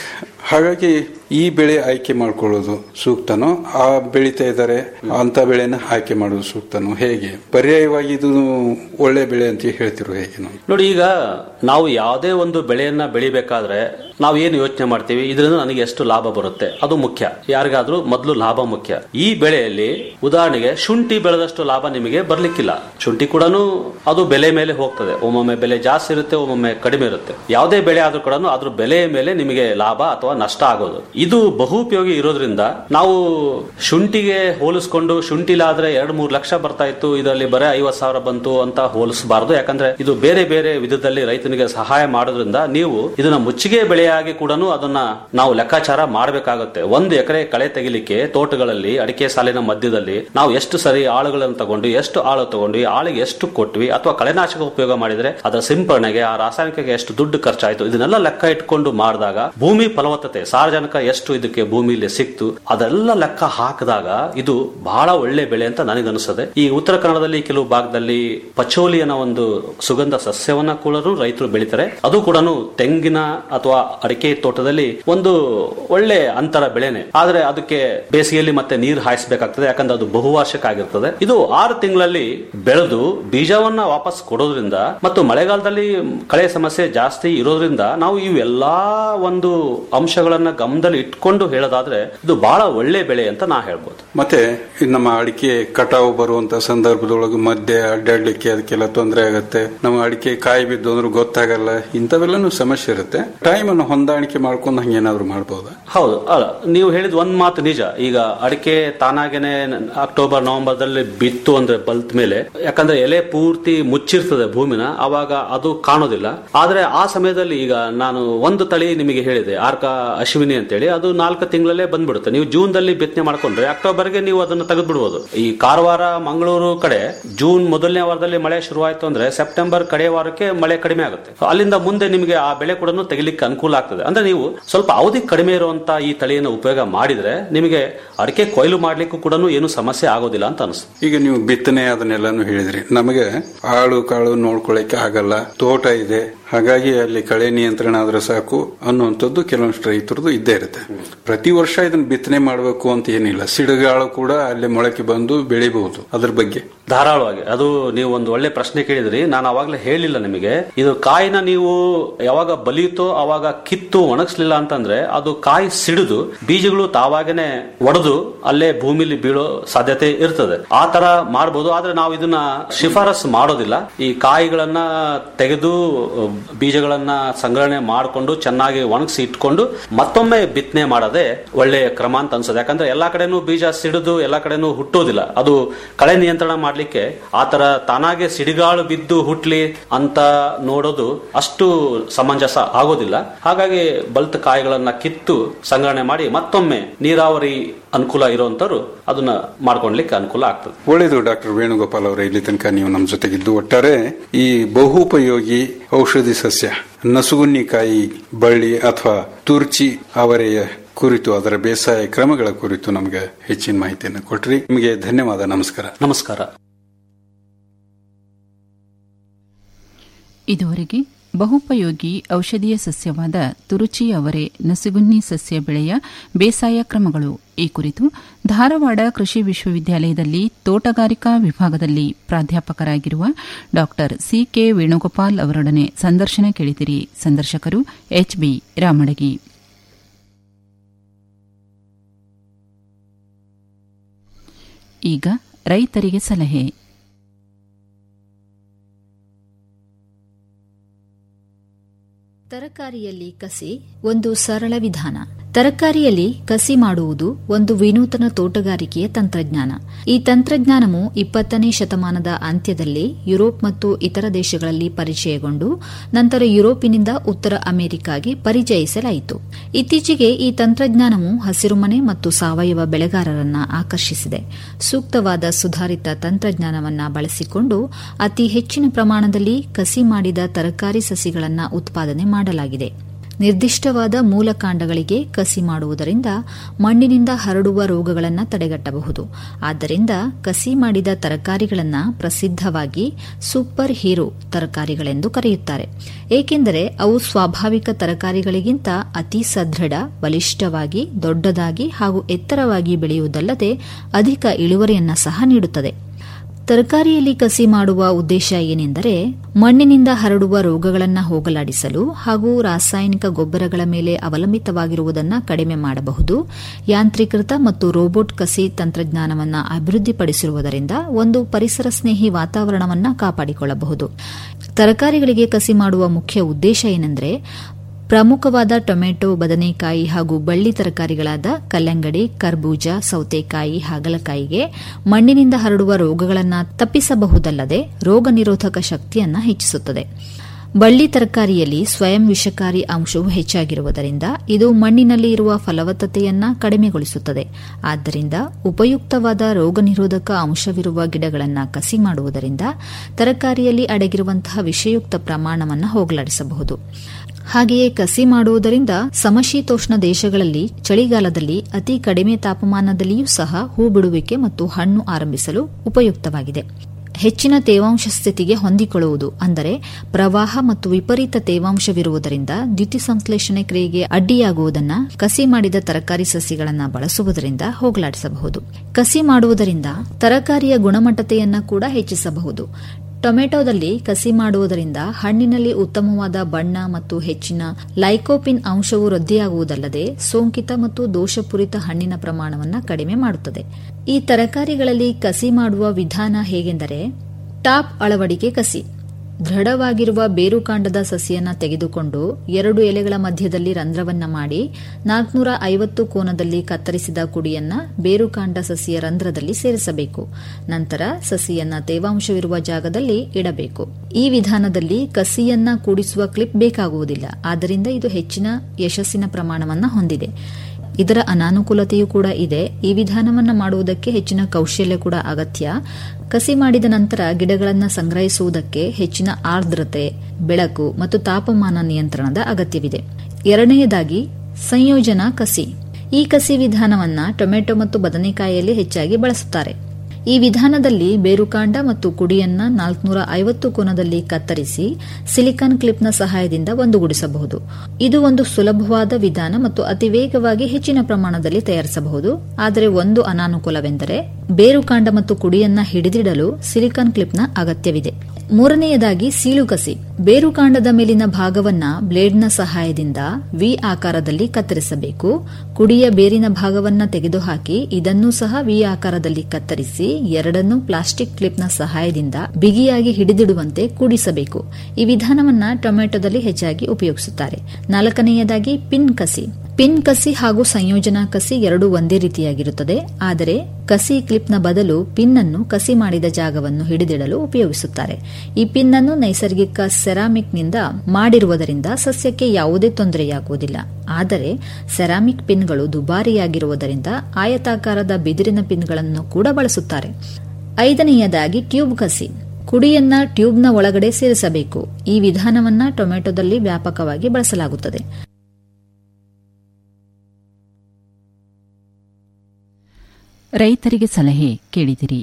ಹಾಗಾಗಿ ಈ ಬೆಳೆ ಆಯ್ಕೆ ಮಾಡ್ಕೊಳ್ಳೋದು ಸೂಕ್ತನೋ ಆ ಬೆಳೀತಾ ಇದ್ದಾರೆ ಅಂತ ಬೆಳೆನ ಆಯ್ಕೆ ಮಾಡೋದು ಸೂಕ್ತನೋ ಹೇಗೆ ಪರ್ಯಾಯವಾಗಿ ಇದು ಒಳ್ಳೆ ಬೆಳೆ ಅಂತ ಹೇಳ್ತಿರೋ ಹೇಗೆ ನಾವು ನೋಡಿ ಈಗ ನಾವು ಯಾವುದೇ ಒಂದು ಬೆಳೆಯನ್ನ ಬೆಳಿಬೇಕಾದ್ರೆ ನಾವು ಏನು ಯೋಚನೆ ಮಾಡ್ತೀವಿ ಇದರಿಂದ ನನಗೆ ಎಷ್ಟು ಲಾಭ ಬರುತ್ತೆ ಅದು ಮುಖ್ಯ ಯಾರಿಗಾದ್ರೂ ಮೊದಲು ಲಾಭ ಮುಖ್ಯ ಈ ಬೆಳೆಯಲ್ಲಿ ಉದಾಹರಣೆಗೆ ಶುಂಠಿ ಬೆಳೆದಷ್ಟು ಲಾಭ ನಿಮಗೆ ಬರ್ಲಿಕ್ಕಿಲ್ಲ ಶುಂಠಿ ಕೂಡ ಅದು ಬೆಲೆ ಮೇಲೆ ಹೋಗ್ತದೆ ಒಮ್ಮೊಮ್ಮೆ ಬೆಲೆ ಜಾಸ್ತಿ ಇರುತ್ತೆ ಒಮ್ಮೊಮ್ಮೆ ಕಡಿಮೆ ಇರುತ್ತೆ ಯಾವುದೇ ಬೆಳೆ ಆದ್ರೂ ಕೂಡ ಅದ್ರ ಬೆಲೆಯ ಮೇಲೆ ನಿಮಗೆ ಲಾಭ ಅಥವಾ ನಷ್ಟ ಆಗೋದು ಇದು ಬಹುಪಯೋಗಿ ಇರೋದ್ರಿಂದ ನಾವು ಶುಂಠಿಗೆ ಹೋಲಿಸ್ಕೊಂಡು ಶುಂಠಿಲಾದ್ರೆ ಎರಡು ಮೂರು ಲಕ್ಷ ಬರ್ತಾ ಇತ್ತು ಇದರಲ್ಲಿ ಬರೀ ಐವತ್ ಸಾವಿರ ಬಂತು ಅಂತ ಹೋಲಿಸಬಾರದು ಯಾಕಂದ್ರೆ ಇದು ಬೇರೆ ಬೇರೆ ವಿಧದಲ್ಲಿ ರೈತನಿಗೆ ಸಹಾಯ ಮಾಡೋದ್ರಿಂದ ನೀವು ಇದನ್ನ ಮುಚ್ಚಿಗೆ ಬೆಳೆಯಾಗಿ ಕೂಡ ಅದನ್ನ ನಾವು ಲೆಕ್ಕಾಚಾರ ಮಾಡಬೇಕಾಗುತ್ತೆ ಒಂದು ಎಕರೆ ಕಳೆ ತೆಗಿಲಿಕ್ಕೆ ತೋಟಗಳಲ್ಲಿ ಅಡಿಕೆ ಸಾಲಿನ ಮಧ್ಯದಲ್ಲಿ ನಾವು ಎಷ್ಟು ಸರಿ ಆಳುಗಳನ್ನು ತಗೊಂಡು ಎಷ್ಟು ಆಳು ತಗೊಂಡು ಆಳಿಗೆ ಎಷ್ಟು ಕೊಟ್ವಿ ಅಥವಾ ಕಳೆನಾಶಕ ಉಪಯೋಗ ಮಾಡಿದ್ರೆ ಅದರ ಸಿಂಪರಣೆಗೆ ಆ ರಾಸಾಯನಿಕಕ್ಕೆ ಎಷ್ಟು ದುಡ್ಡು ಖರ್ಚಾಯ್ತು ಇದನ್ನೆಲ್ಲ ಲೆಕ್ಕ ಇಟ್ಕೊಂಡು ಮಾಡಿದಾಗ ಭೂಮಿ ಫಲವತ್ತತೆ ಸಾರ್ವಜನಿಕ ಎಷ್ಟು ಇದಕ್ಕೆ ಭೂಮಿಯಲ್ಲಿ ಸಿಕ್ತು ಅದೆಲ್ಲ ಲೆಕ್ಕ ಹಾಕಿದಾಗ ಇದು ಬಹಳ ಒಳ್ಳೆ ಬೆಳೆ ಅಂತ ನನಗನ್ನಿಸ್ತದೆ ಈ ಉತ್ತರ ಕನ್ನಡದಲ್ಲಿ ಕೆಲವು ಭಾಗದಲ್ಲಿ ಪಚೋಲಿ ಅನ್ನೋ ಒಂದು ಸುಗಂಧ ಸಸ್ಯವನ್ನ ಕೂಡ ರೈತರು ಬೆಳಿತಾರೆ ಅದು ಕೂಡ ತೆಂಗಿನ ಅಥವಾ ಅಡಿಕೆ ತೋಟದಲ್ಲಿ ಒಂದು ಒಳ್ಳೆ ಅಂತರ ಬೆಳೆನೆ ಆದ್ರೆ ಅದಕ್ಕೆ ಬೇಸಿಗೆಯಲ್ಲಿ ಮತ್ತೆ ನೀರು ಹಾಯಿಸಬೇಕಾಗ್ತದೆ ಯಾಕಂದ್ರೆ ಅದು ಬಹುವಾರ್ಷಿಕ ಆಗಿರ್ತದೆ ಇದು ಆರು ತಿಂಗಳಲ್ಲಿ ಬೆಳೆದು ಬೀಜವನ್ನ ವಾಪಸ್ ಕೊಡೋದ್ರಿಂದ ಮತ್ತು ಮಳೆಗಾಲದಲ್ಲಿ ಕಳೆ ಸಮಸ್ಯೆ ಜಾಸ್ತಿ ಇರೋದ್ರಿಂದ ನಾವು ಇವೆಲ್ಲಾ ಒಂದು ಅಂಶಗಳನ್ನ ಗಮನದಲ್ಲಿ ಇಟ್ಕೊಂಡು ಹೇಳೋದಾದ್ರೆ ಇದು ಬಹಳ ಒಳ್ಳೆ ಬೆಳೆ ಅಂತ ನಾ ಹೇಳ್ಬೋದು ಮತ್ತೆ ಈ ನಮ್ಮ ಅಡಿಕೆ ಕಟಾವು ಬರುವಂತ ಸಂದರ್ಭದೊಳಗೆ ಮಧ್ಯೆ ಅಡ್ಡಾಡ್ಲಿಕ್ಕೆ ಅದಕ್ಕೆಲ್ಲ ತೊಂದರೆ ಆಗತ್ತೆ ನಮ್ಮ ಅಡಿಕೆ ಕಾಯಿ ಬಿದ್ದು ಅಂದ್ರೆ ಗೊತ್ತಾಗಲ್ಲ ಇಂಥವೆಲ್ಲನೂ ಸಮಸ್ಯೆ ಇರುತ್ತೆ ಟೈಮ್ ಅನ್ನು ಹೊಂದಾಣಿಕೆ ಮಾಡ್ಕೊಂಡು ಹಂಗೇನಾದ್ರು ಮಾಡ್ಬೋದಾ ಹೌದು ಅಲ್ಲ ನೀವು ಹೇಳಿದ ಒಂದ್ ಮಾತು ನಿಜ ಈಗ ಅಡಿಕೆ ತಾನಾಗೇನೆ ಅಕ್ಟೋಬರ್ ನವೆಂಬರ್ ದಲ್ಲಿ ಬಿತ್ತು ಅಂದ್ರೆ ಬಲ್ತ್ ಮೇಲೆ ಯಾಕಂದ್ರೆ ಎಲೆ ಪೂರ್ತಿ ಮುಚ್ಚಿರ್ತದೆ ಭೂಮಿನ ಅವಾಗ ಅದು ಕಾಣೋದಿಲ್ಲ ಆದ್ರೆ ಆ ಸಮಯದಲ್ಲಿ ಈಗ ನಾನು ಒಂದು ತಳಿ ನಿಮಗೆ ಹೇಳಿದೆ ಆರ್ಕ ಅಶ್ವಿನಿ ಅಂತೇಳಿ ಅದು ನಾಲ್ಕು ತಿಂಗಳಲ್ಲೇ ಬಂದ್ಬಿಡುತ್ತೆ ನೀವು ಜೂನ್ ದಲ್ಲಿ ಬಿತ್ತನೆ ಮಾಡ್ಕೊಂಡ್ರೆ ಅಕ್ಟೋಬರ್ಗೆ ನೀವು ಅದನ್ನು ತೆಗೆದು ಬಿಡ್ಬೋದು ಈ ಕಾರವಾರ ಮಂಗಳೂರು ಕಡೆ ಜೂನ್ ಮೊದಲನೇ ವಾರದಲ್ಲಿ ಮಳೆ ಶುರುವಾಯ್ತು ಅಂದ್ರೆ ಸೆಪ್ಟೆಂಬರ್ ಕಡೆ ವಾರಕ್ಕೆ ಮಳೆ ಕಡಿಮೆ ಆಗುತ್ತೆ So ಅಲ್ಲಿಂದ ಮುಂದೆ ನಿಮಗೆ ಆ ಬೆಳೆ ಕೂಡ ತೆಗಿಲಿಕ್ಕೆ ಅನುಕೂಲ ಆಗ್ತದೆ ಅಂದ್ರೆ ನೀವು ಸ್ವಲ್ಪ ಅವಧಿ ಕಡಿಮೆ ಇರುವಂತ ಈ ತಳಿಯನ್ನು ಉಪಯೋಗ ಮಾಡಿದ್ರೆ ನಿಮಗೆ ಅಡಿಕೆ ಕೊಯ್ಲು ಮಾಡ್ಲಿಕ್ಕೂ ಕೂಡ ಏನು ಸಮಸ್ಯೆ ಆಗೋದಿಲ್ಲ ಅಂತ ಅನಿಸ್ತು ಈಗ ನೀವು ಬಿತ್ತನೆ ಅದನ್ನೆಲ್ಲಾನು ಹೇಳಿದ್ರಿ ನಮಗೆ ಆಳು ಕಾಳು ನೋಡ್ಕೊಳಕ್ಕೆ ಆಗಲ್ಲ ತೋಟ ಇದೆ ಹಾಗಾಗಿ ಅಲ್ಲಿ ಕಳೆ ನಿಯಂತ್ರಣ ಆದ್ರೆ ಸಾಕು ಅನ್ನುವಂಥದ್ದು ಕೆಲವೊಂಷ್ಟು ರೈತರದ್ದು ಇದ್ದೇ ಇರುತ್ತೆ ಪ್ರತಿ ವರ್ಷ ಇದನ್ನ ಬಿತ್ತನೆ ಮಾಡಬೇಕು ಅಂತ ಏನಿಲ್ಲ ಸಿಡುಗಾಳು ಕೂಡ ಅಲ್ಲಿ ಮೊಳಕೆ ಬಂದು ಬೆಳಿಬಹುದು ಅದ್ರ ಬಗ್ಗೆ ಧಾರಾಳವಾಗಿ ಅದು ನೀವು ಒಂದು ಒಳ್ಳೆ ಪ್ರಶ್ನೆ ಕೇಳಿದ್ರಿ ನಾನು ಅವಾಗಲೇ ಹೇಳಿಲ್ಲ ನಿಮಗೆ ಇದು ಕಾಯಿನ ನೀವು ಯಾವಾಗ ಬಲಿಯುತ್ತೋ ಅವಾಗ ಕಿತ್ತು ಒಣಗಿಸ್ಲಿಲ್ಲ ಅಂತಂದ್ರೆ ಅದು ಕಾಯಿ ಸಿಡಿದು ಬೀಜಗಳು ತಾವಾಗೇನೆ ಒಡೆದು ಅಲ್ಲೇ ಭೂಮಿಲಿ ಬೀಳೋ ಸಾಧ್ಯತೆ ಇರ್ತದೆ ಆ ತರ ಮಾಡಬಹುದು ಆದ್ರೆ ನಾವು ಇದನ್ನ ಶಿಫಾರಸ್ ಮಾಡೋದಿಲ್ಲ ಈ ಕಾಯಿಗಳನ್ನ ತೆಗೆದು ಬೀಜಗಳನ್ನ ಸಂಗ್ರಹಣೆ ಮಾಡಿಕೊಂಡು ಚೆನ್ನಾಗಿ ಒಣಗಿಸಿ ಇಟ್ಕೊಂಡು ಮತ್ತೊಮ್ಮೆ ಬಿತ್ತನೆ ಮಾಡೋದೇ ಒಳ್ಳೆಯ ಕ್ರಮ ಅಂತ ಅನ್ಸುತ್ತೆ ಯಾಕಂದ್ರೆ ಎಲ್ಲಾ ಕಡೆನೂ ಬೀಜ ಸಿಡಿದು ಎಲ್ಲಾ ಕಡೆನೂ ಹುಟ್ಟೋದಿಲ್ಲ ಅದು ಕಳೆ ನಿಯಂತ್ರಣ ಮಾಡ್ಲಿಕ್ಕೆ ಆ ತರ ತಾನಾಗೆ ಸಿಡಿಗಾಳು ಬಿದ್ದು ಹುಟ್ಲಿ ಅಂತ ನೋಡೋದು ಅಷ್ಟು ಸಮಂಜಸ ಆಗೋದಿಲ್ಲ ಹಾಗಾಗಿ ಬಲ್ತ್ ಕಾಯಿಗಳನ್ನ ಕಿತ್ತು ಸಂಗ್ರಹಣೆ ಮಾಡಿ ಮತ್ತೊಮ್ಮೆ ನೀರಾವರಿ ಅನುಕೂಲ ಇರುವಂತವ್ರು ಅದನ್ನ ಮಾಡ್ಕೊಳ್ಲಿಕ್ಕೆ ಅನುಕೂಲ ಆಗ್ತದೆ ಒಳ್ಳೆಯದು ಡಾಕ್ಟರ್ ವೇಣುಗೋಪಾಲ್ ಅವರೇ ಇಲ್ಲಿ ತನಕ ನೀವು ನಮ್ಮ ಜೊತೆಗಿದ್ದು ಒಟ್ಟಾರೆ ಈ ಬಹುಪಯೋಗಿ ಔಷಧಿ ಸಸ್ಯ ನಸುಗುನ್ನಿಕಾಯಿ ಬಳ್ಳಿ ಅಥವಾ ತುರ್ಚಿ ಅವರೆಯ ಕುರಿತು ಅದರ ಬೇಸಾಯ ಕ್ರಮಗಳ ಕುರಿತು ನಮಗೆ ಹೆಚ್ಚಿನ ಮಾಹಿತಿಯನ್ನು ಕೊಟ್ರಿ ನಿಮಗೆ ಧನ್ಯವಾದ ನಮಸ್ಕಾರ ನಮಸ್ಕಾರ ಇದುವರೆಗೆ ಬಹುಪಯೋಗಿ ಔಷಧೀಯ ಸಸ್ಯವಾದ ತುರುಚಿ ಅವರೆ ನಸುಗುನ್ನಿ ಸಸ್ಯ ಬೆಳೆಯ ಬೇಸಾಯ ಕ್ರಮಗಳು ಈ ಕುರಿತು ಧಾರವಾಡ ಕೃಷಿ ವಿಶ್ವವಿದ್ಯಾಲಯದಲ್ಲಿ ತೋಟಗಾರಿಕಾ ವಿಭಾಗದಲ್ಲಿ ಪ್ರಾಧ್ಯಾಪಕರಾಗಿರುವ ಡಾ ಸಿಕೆ ವೇಣುಗೋಪಾಲ್ ಅವರೊಡನೆ ಸಂದರ್ಶನ ಕೇಳಿದಿರಿ ಸಂದರ್ಶಕರು ಎಚ್ಬಿ ರಾಮಡಗಿ ಈಗ ರೈತರಿಗೆ ಸಲಹೆ ತರಕಾರಿಯಲ್ಲಿ ಕಸಿ ಒಂದು ಸರಳ ವಿಧಾನ ತರಕಾರಿಯಲ್ಲಿ ಕಸಿ ಮಾಡುವುದು ಒಂದು ವಿನೂತನ ತೋಟಗಾರಿಕೆಯ ತಂತ್ರಜ್ಞಾನ ಈ ತಂತ್ರಜ್ಞಾನವು ಇಪ್ಪತ್ತನೇ ಶತಮಾನದ ಅಂತ್ಯದಲ್ಲಿ ಯುರೋಪ್ ಮತ್ತು ಇತರ ದೇಶಗಳಲ್ಲಿ ಪರಿಚಯಗೊಂಡು ನಂತರ ಯುರೋಪಿನಿಂದ ಉತ್ತರ ಅಮೆರಿಕಾಗೆ ಪರಿಚಯಿಸಲಾಯಿತು ಇತ್ತೀಚೆಗೆ ಈ ತಂತ್ರಜ್ಞಾನವು ಹಸಿರುಮನೆ ಮತ್ತು ಸಾವಯವ ಬೆಳೆಗಾರರನ್ನ ಆಕರ್ಷಿಸಿದೆ ಸೂಕ್ತವಾದ ಸುಧಾರಿತ ತಂತ್ರಜ್ಞಾನವನ್ನ ಬಳಸಿಕೊಂಡು ಅತಿ ಹೆಚ್ಚಿನ ಪ್ರಮಾಣದಲ್ಲಿ ಕಸಿ ಮಾಡಿದ ತರಕಾರಿ ಸಸಿಗಳನ್ನು ಉತ್ಪಾದನೆ ಮಾಡಲಾಗಿದೆ ನಿರ್ದಿಷ್ಟವಾದ ಮೂಲಕಾಂಡಗಳಿಗೆ ಕಸಿ ಮಾಡುವುದರಿಂದ ಮಣ್ಣಿನಿಂದ ಹರಡುವ ರೋಗಗಳನ್ನು ತಡೆಗಟ್ಟಬಹುದು ಆದ್ದರಿಂದ ಕಸಿ ಮಾಡಿದ ತರಕಾರಿಗಳನ್ನು ಪ್ರಸಿದ್ಧವಾಗಿ ಸೂಪರ್ ಹೀರೋ ತರಕಾರಿಗಳೆಂದು ಕರೆಯುತ್ತಾರೆ ಏಕೆಂದರೆ ಅವು ಸ್ವಾಭಾವಿಕ ತರಕಾರಿಗಳಿಗಿಂತ ಅತಿ ಸದೃಢ ಬಲಿಷ್ಠವಾಗಿ ದೊಡ್ಡದಾಗಿ ಹಾಗೂ ಎತ್ತರವಾಗಿ ಬೆಳೆಯುವುದಲ್ಲದೆ ಅಧಿಕ ಇಳುವರಿಯನ್ನು ಸಹ ನೀಡುತ್ತದೆ ತರಕಾರಿಯಲ್ಲಿ ಕಸಿ ಮಾಡುವ ಉದ್ದೇಶ ಏನೆಂದರೆ ಮಣ್ಣಿನಿಂದ ಹರಡುವ ರೋಗಗಳನ್ನು ಹೋಗಲಾಡಿಸಲು ಹಾಗೂ ರಾಸಾಯನಿಕ ಗೊಬ್ಬರಗಳ ಮೇಲೆ ಅವಲಂಬಿತವಾಗಿರುವುದನ್ನು ಕಡಿಮೆ ಮಾಡಬಹುದು ಯಾಂತ್ರೀಕೃತ ಮತ್ತು ರೋಬೋಟ್ ಕಸಿ ತಂತ್ರಜ್ಞಾನವನ್ನು ಅಭಿವೃದ್ಧಿಪಡಿಸಿರುವುದರಿಂದ ಒಂದು ಪರಿಸರ ಸ್ನೇಹಿ ವಾತಾವರಣವನ್ನು ಕಾಪಾಡಿಕೊಳ್ಳಬಹುದು ತರಕಾರಿಗಳಿಗೆ ಕಸಿ ಮಾಡುವ ಮುಖ್ಯ ಉದ್ದೇಶ ಏನೆಂದರೆ ಪ್ರಮುಖವಾದ ಟೊಮೆಟೊ ಬದನೆಕಾಯಿ ಹಾಗೂ ಬಳ್ಳಿ ತರಕಾರಿಗಳಾದ ಕಲ್ಲಂಗಡಿ ಕರ್ಬೂಜ ಸೌತೆಕಾಯಿ ಹಾಗಲಕಾಯಿಗೆ ಮಣ್ಣಿನಿಂದ ಹರಡುವ ರೋಗಗಳನ್ನು ತಪ್ಪಿಸಬಹುದಲ್ಲದೆ ರೋಗ ನಿರೋಧಕ ಶಕ್ತಿಯನ್ನು ಹೆಚ್ಚಿಸುತ್ತದೆ ಬಳ್ಳಿ ತರಕಾರಿಯಲ್ಲಿ ಸ್ವಯಂ ವಿಷಕಾರಿ ಅಂಶವು ಹೆಚ್ಚಾಗಿರುವುದರಿಂದ ಇದು ಮಣ್ಣಿನಲ್ಲಿ ಇರುವ ಫಲವತ್ತತೆಯನ್ನ ಕಡಿಮೆಗೊಳಿಸುತ್ತದೆ ಆದ್ದರಿಂದ ಉಪಯುಕ್ತವಾದ ರೋಗ ನಿರೋಧಕ ಅಂಶವಿರುವ ಗಿಡಗಳನ್ನು ಕಸಿ ಮಾಡುವುದರಿಂದ ತರಕಾರಿಯಲ್ಲಿ ಅಡಗಿರುವಂತಹ ವಿಷಯುಕ್ತ ಪ್ರಮಾಣವನ್ನು ಹೋಗಲಾಡಿಸಬಹುದು ಹಾಗೆಯೇ ಕಸಿ ಮಾಡುವುದರಿಂದ ಸಮಶೀತೋಷ್ಣ ದೇಶಗಳಲ್ಲಿ ಚಳಿಗಾಲದಲ್ಲಿ ಅತಿ ಕಡಿಮೆ ತಾಪಮಾನದಲ್ಲಿಯೂ ಸಹ ಹೂ ಬಿಡುವಿಕೆ ಮತ್ತು ಹಣ್ಣು ಆರಂಭಿಸಲು ಉಪಯುಕ್ತವಾಗಿದೆ ಹೆಚ್ಚಿನ ತೇವಾಂಶ ಸ್ಥಿತಿಗೆ ಹೊಂದಿಕೊಳ್ಳುವುದು ಅಂದರೆ ಪ್ರವಾಹ ಮತ್ತು ವಿಪರೀತ ತೇವಾಂಶವಿರುವುದರಿಂದ ದ್ಯುತಿಸಂಶ್ಲೇಷಣೆ ಕ್ರಿಯೆಗೆ ಅಡ್ಡಿಯಾಗುವುದನ್ನು ಕಸಿ ಮಾಡಿದ ತರಕಾರಿ ಸಸಿಗಳನ್ನು ಬಳಸುವುದರಿಂದ ಹೋಗಲಾಡಿಸಬಹುದು ಕಸಿ ಮಾಡುವುದರಿಂದ ತರಕಾರಿಯ ಗುಣಮಟ್ಟತೆಯನ್ನು ಕೂಡ ಹೆಚ್ಚಿಸಬಹುದು ಟೊಮೆಟೊದಲ್ಲಿ ಕಸಿ ಮಾಡುವುದರಿಂದ ಹಣ್ಣಿನಲ್ಲಿ ಉತ್ತಮವಾದ ಬಣ್ಣ ಮತ್ತು ಹೆಚ್ಚಿನ ಲೈಕೋಪಿನ್ ಅಂಶವು ವೃದ್ಧಿಯಾಗುವುದಲ್ಲದೆ ಸೋಂಕಿತ ಮತ್ತು ದೋಷಪೂರಿತ ಹಣ್ಣಿನ ಪ್ರಮಾಣವನ್ನು ಕಡಿಮೆ ಮಾಡುತ್ತದೆ ಈ ತರಕಾರಿಗಳಲ್ಲಿ ಕಸಿ ಮಾಡುವ ವಿಧಾನ ಹೇಗೆಂದರೆ ಟಾಪ್ ಅಳವಡಿಕೆ ಕಸಿ ದೃಢವಾಗಿರುವ ಬೇರುಕಾಂಡದ ಸಸಿಯನ್ನ ತೆಗೆದುಕೊಂಡು ಎರಡು ಎಲೆಗಳ ಮಧ್ಯದಲ್ಲಿ ರಂಧ್ರವನ್ನ ಮಾಡಿ ನಾಲ್ಕನೂರ ಐವತ್ತು ಕೋನದಲ್ಲಿ ಕತ್ತರಿಸಿದ ಕುಡಿಯನ್ನ ಬೇರುಕಾಂಡ ಸಸಿಯ ರಂಧ್ರದಲ್ಲಿ ಸೇರಿಸಬೇಕು ನಂತರ ಸಸಿಯನ್ನ ತೇವಾಂಶವಿರುವ ಜಾಗದಲ್ಲಿ ಇಡಬೇಕು ಈ ವಿಧಾನದಲ್ಲಿ ಕಸಿಯನ್ನ ಕೂಡಿಸುವ ಕ್ಲಿಪ್ ಬೇಕಾಗುವುದಿಲ್ಲ ಆದ್ದರಿಂದ ಇದು ಹೆಚ್ಚಿನ ಯಶಸ್ಸಿನ ಪ್ರಮಾಣವನ್ನ ಹೊಂದಿದೆ ಇದರ ಅನಾನುಕೂಲತೆಯೂ ಕೂಡ ಇದೆ ಈ ವಿಧಾನವನ್ನು ಮಾಡುವುದಕ್ಕೆ ಹೆಚ್ಚಿನ ಕೌಶಲ್ಯ ಕೂಡ ಅಗತ್ಯ ಕಸಿ ಮಾಡಿದ ನಂತರ ಗಿಡಗಳನ್ನು ಸಂಗ್ರಹಿಸುವುದಕ್ಕೆ ಹೆಚ್ಚಿನ ಆರ್ದ್ರತೆ ಬೆಳಕು ಮತ್ತು ತಾಪಮಾನ ನಿಯಂತ್ರಣದ ಅಗತ್ಯವಿದೆ ಎರಡನೆಯದಾಗಿ ಸಂಯೋಜನಾ ಕಸಿ ಈ ಕಸಿ ವಿಧಾನವನ್ನ ಟೊಮೆಟೊ ಮತ್ತು ಬದನೆಕಾಯಿಯಲ್ಲಿ ಹೆಚ್ಚಾಗಿ ಬಳಸುತ್ತಾರೆ ಈ ವಿಧಾನದಲ್ಲಿ ಬೇರುಕಾಂಡ ಮತ್ತು ಕುಡಿಯನ್ನ ನಾಲ್ಕನೂರ ಐವತ್ತು ಕೋನದಲ್ಲಿ ಕತ್ತರಿಸಿ ಸಿಲಿಕಾನ್ ಕ್ಲಿಪ್ನ ಸಹಾಯದಿಂದ ಒಂದುಗೂಡಿಸಬಹುದು ಇದು ಒಂದು ಸುಲಭವಾದ ವಿಧಾನ ಮತ್ತು ಅತಿ ವೇಗವಾಗಿ ಹೆಚ್ಚಿನ ಪ್ರಮಾಣದಲ್ಲಿ ತಯಾರಿಸಬಹುದು ಆದರೆ ಒಂದು ಅನಾನುಕೂಲವೆಂದರೆ ಬೇರುಕಾಂಡ ಮತ್ತು ಕುಡಿಯನ್ನ ಹಿಡಿದಿಡಲು ಸಿಲಿಕಾನ್ ಕ್ಲಿಪ್ನ ಅಗತ್ಯವಿದೆ ಮೂರನೆಯದಾಗಿ ಸೀಳು ಕಸಿ ಬೇರುಕಾಂಡದ ಮೇಲಿನ ಭಾಗವನ್ನ ಬ್ಲೇಡ್ನ ಸಹಾಯದಿಂದ ವಿ ಆಕಾರದಲ್ಲಿ ಕತ್ತರಿಸಬೇಕು ಕುಡಿಯ ಬೇರಿನ ಭಾಗವನ್ನ ತೆಗೆದುಹಾಕಿ ಇದನ್ನೂ ಸಹ ವಿ ಆಕಾರದಲ್ಲಿ ಕತ್ತರಿಸಿ ಎರಡನ್ನೂ ಪ್ಲಾಸ್ಟಿಕ್ ಕ್ಲಿಪ್ನ ಸಹಾಯದಿಂದ ಬಿಗಿಯಾಗಿ ಹಿಡಿದಿಡುವಂತೆ ಕೂಡಿಸಬೇಕು ಈ ವಿಧಾನವನ್ನ ಟೊಮೆಟೊದಲ್ಲಿ ಹೆಚ್ಚಾಗಿ ಉಪಯೋಗಿಸುತ್ತಾರೆ ನಾಲ್ಕನೆಯದಾಗಿ ಪಿನ್ ಕಸಿ ಪಿನ್ ಕಸಿ ಹಾಗೂ ಸಂಯೋಜನಾ ಕಸಿ ಎರಡೂ ಒಂದೇ ರೀತಿಯಾಗಿರುತ್ತದೆ ಆದರೆ ಕಸಿ ಕ್ಲಿಪ್ನ ಬದಲು ಪಿನ್ ಅನ್ನು ಕಸಿ ಮಾಡಿದ ಜಾಗವನ್ನು ಹಿಡಿದಿಡಲು ಉಪಯೋಗಿಸುತ್ತಾರೆ ಈ ಪಿನ್ ಅನ್ನು ನೈಸರ್ಗಿಕ ಸೆರಾಮಿಕ್ನಿಂದ ಮಾಡಿರುವುದರಿಂದ ಸಸ್ಯಕ್ಕೆ ಯಾವುದೇ ತೊಂದರೆಯಾಗುವುದಿಲ್ಲ ಆದರೆ ಸೆರಾಮಿಕ್ ಪಿನ್ಗಳು ದುಬಾರಿಯಾಗಿರುವುದರಿಂದ ಆಯತಾಕಾರದ ಬಿದಿರಿನ ಪಿನ್ಗಳನ್ನು ಕೂಡ ಬಳಸುತ್ತಾರೆ ಐದನೆಯದಾಗಿ ಟ್ಯೂಬ್ ಕಸಿ ಕುಡಿಯನ್ನ ಟ್ಯೂಬ್ನ ಒಳಗಡೆ ಸೇರಿಸಬೇಕು ಈ ವಿಧಾನವನ್ನ ಟೊಮೆಟೊದಲ್ಲಿ ವ್ಯಾಪಕವಾಗಿ ಬಳಸಲಾಗುತ್ತದೆ ರೈತರಿಗೆ ಸಲಹೆ ಕೇಳಿದಿರಿ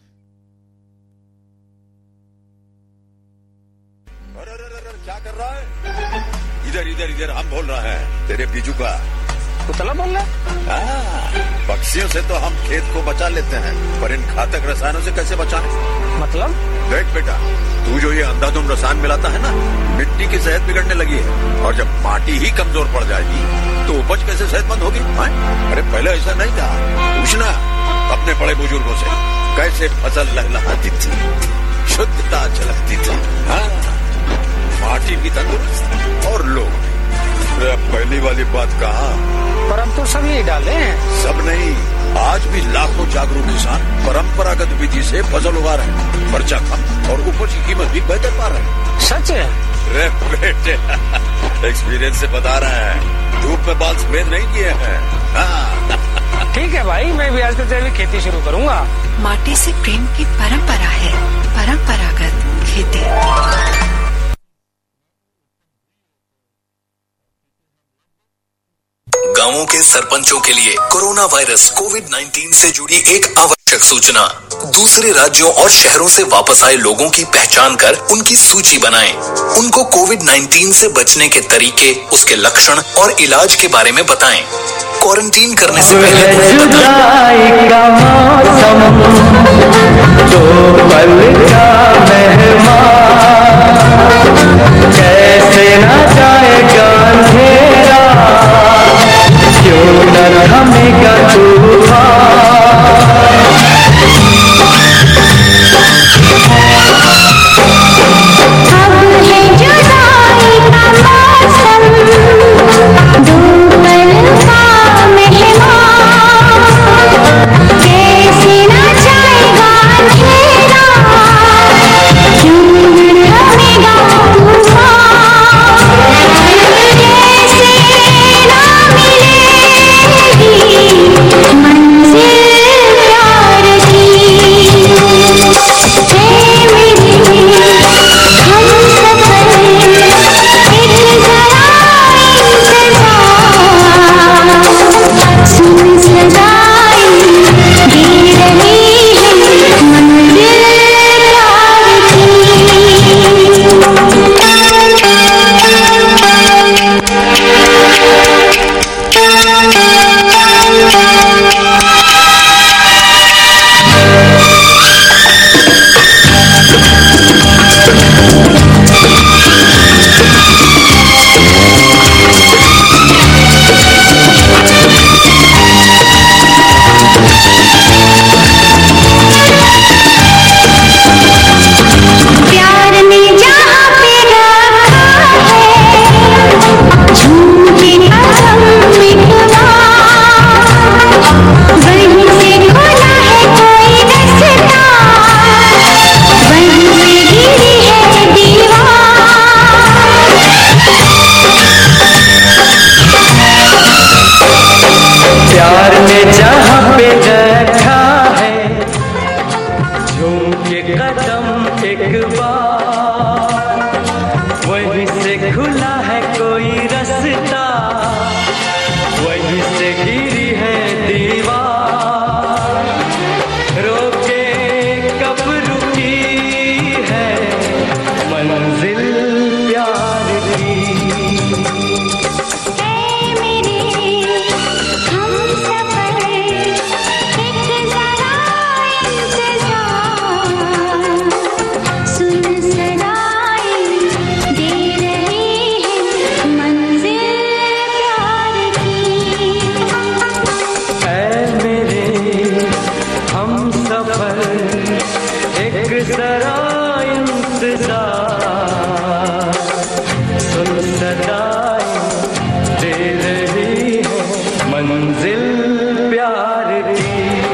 क्या कर रहा है इधर इधर इधर हम बोल रहे हैं तेरे बीजू का कुतला बोल रहा हाँ, पक्षियों से तो हम खेत को बचा लेते हैं पर इन घातक रसायनों से कैसे बचाएं? मतलब देख बेटा तू जो ये अंधाधुंध रसायन मिलाता है ना मिट्टी की सेहत बिगड़ने लगी है और जब माटी ही कमजोर पड़ जाएगी तो उपज कैसे सेहतमंद होगी हाँ? अरे पहले ऐसा नहीं था पूछना अपने बड़े बुजुर्गों से कैसे फसल लहलहाती थी शुद्धता झलकती थी हाँ माटी भी तंदुरुस्त और लोग भी। अरे अब पहली वाली बात कहा पर अब तो सब यही डाले हैं सब नहीं आज भी लाखों जागरूक किसान परंपरागत विधि से फसल उगा रहे हैं खर्चा कम और उपज की कीमत भी बेहतर पा रहे हैं सच है रे बेटे एक्सपीरियंस से बता रहे हैं धूप में बाल सफेद नहीं किए हैं हाँ, ठीक है भाई मैं भी आज से तेरी खेती शुरू करूंगा माटी से प्रेम की परंपरा है परंपरागत खेती गांवों के सरपंचों के लिए कोरोना वायरस कोविड 19 से जुड़ी एक आवश्यक सूचना दूसरे राज्यों और शहरों से वापस आए लोगों की पहचान कर उनकी सूची बनाएं। उनको कोविड 19 से बचने के तरीके उसके लक्षण और इलाज के बारे में बताएं। क्वारंटीन करने से पहले उन्हें बताएं। जुदाई का मौसम दो पल का मेहमान कैसे न जाएगा अंधेरा क्यों न थमेगा प्यार ने जहाँ पे रखा है झूठी कसम मिटवा वहीं से खुला है कोई रास्ता वहीं से गिरी है प्यार ने जहाँ पे रखा है झूम के कदम एक बार वहीं से खुला है कोई रास्ता वहीं से गिरी है दीवार रोके कब रुकी है मंजिल प्यार की सुन सदाई दे रही है मंजिल प्यार ऐ मेरे हम सफर एक जरा इंतजार सुन सदाई दे रही है मंजिल प्यार की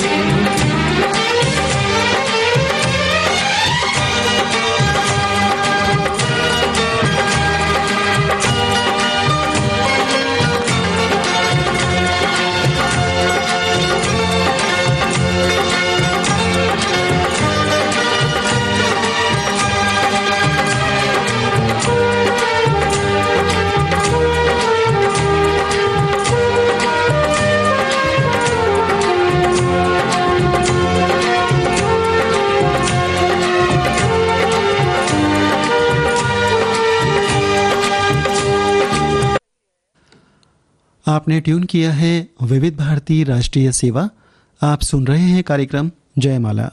आपने ट्यून किया है विविध भारती राष्ट्रीय सेवा आप सुन रहे हैं कार्यक्रम जयमाला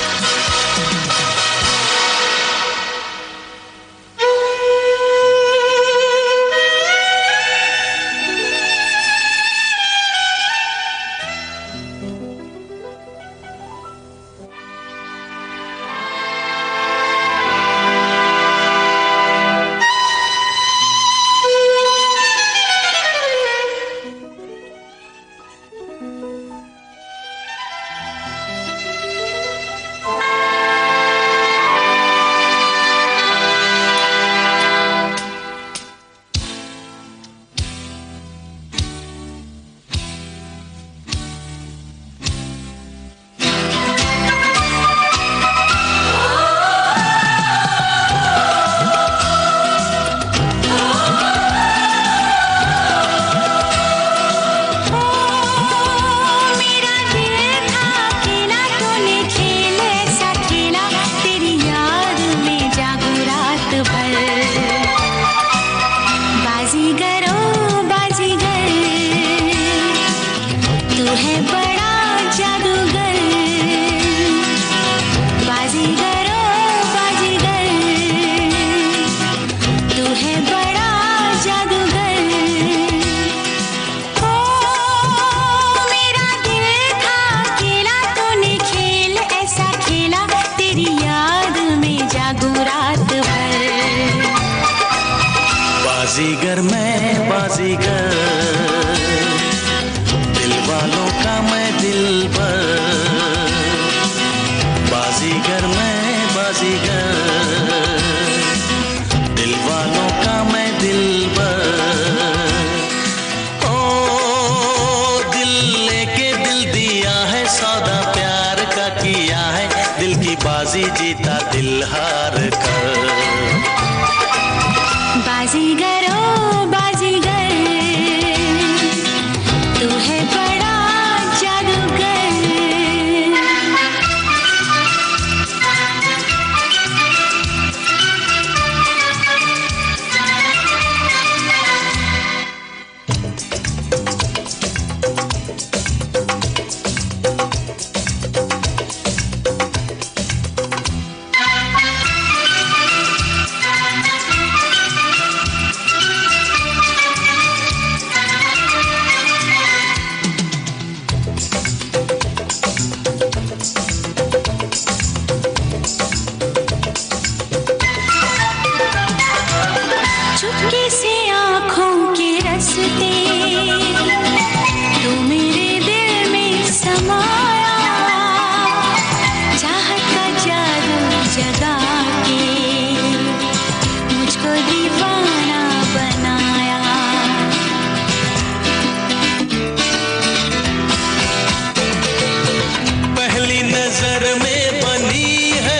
की बड़ा जादूगर बाजीगर ओ बाजीगर तू है बड़ा जादूगर ओ मेरा दिल था खेला तूने खेल ऐसा खेला तेरी याद में जागू रात भर बाजीगर मैं बाजीगर दिल वालों का मैं दिल पर बाजीगर मैं बाजीगर दिल वालों का मैं दिल पर ओ दिल लेके दिल दिया है सौदा प्यार का किया है दिल की बाजी जीता दिल हार कर बाजीगर ओ बाजीगर तू है बड़ा चुपके से आंखों के रस्ते तू मेरे दिल में समाया चाहत का जादू जगा के मुझको दीवाना बनाया पहली नजर में बनी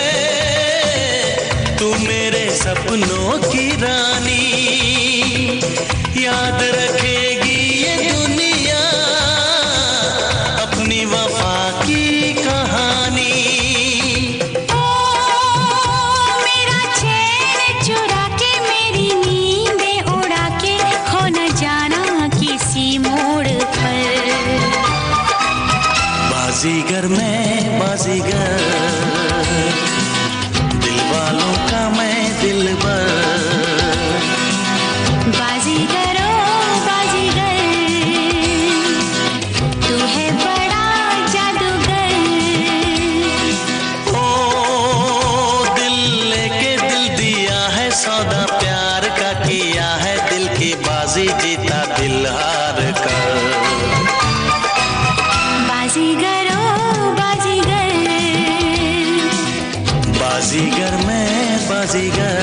है तू मेरे सपनों की रानी याद रखेगी ये दुनिया अपनी वफा की कहानी मेरा चैन चुरा के मेरी नींदें उड़ा के खो न जाना किसी मोड़ पर बाजीगर मैं बाजीगर दिल वालों का मैं दिल बाजीगर ओ बाजीगर तू है बड़ा जादूगर ओ दिल लेके दिल दिया है सौदा प्यार का किया है दिल की बाजी जीता दिल हार कर बाजीगर ओ बाजीगर बाजीगर मैं बाजीगर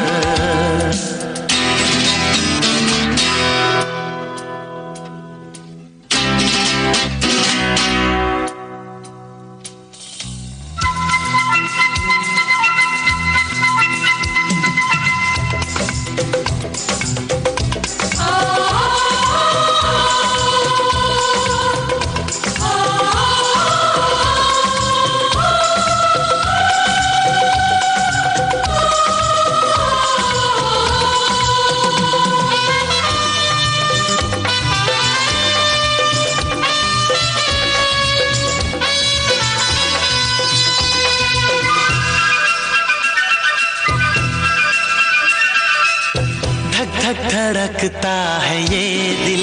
धक धक धड़कता है ये दिल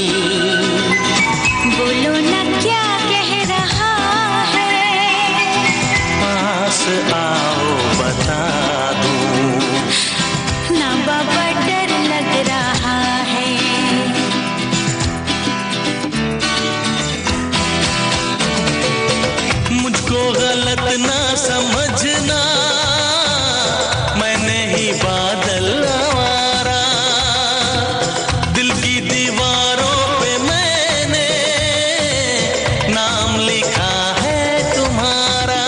बोलो न क्या कह रहा है पास आओ बता दूं ना बाबा डर लग रहा है मुझको गलत ना समझना मैंने ही बादल आवारा दिल की दीवारों पे मैंने नाम लिखा है तुम्हारा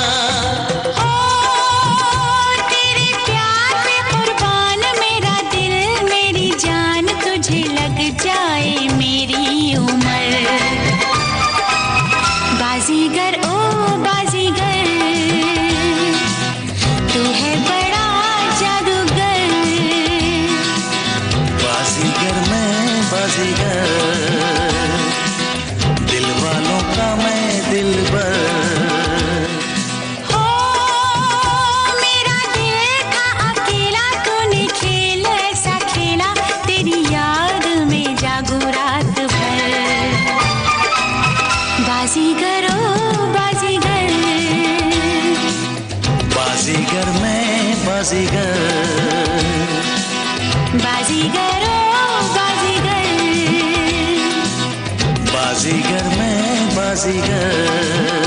तेरे प्यार पे कुर्बान मेरा दिल मेरी जान तुझे लग जाए मेरी उम्र बाजीगर ओ बाजीगर तू है बड़ा जादूगर बाजीगर मैं बाजीगर दिल वालों का बाजीगरो बाजीगर बाजीगर में बाजीगर बाजीगरो बाजीगर बाजीगर में बाजीगर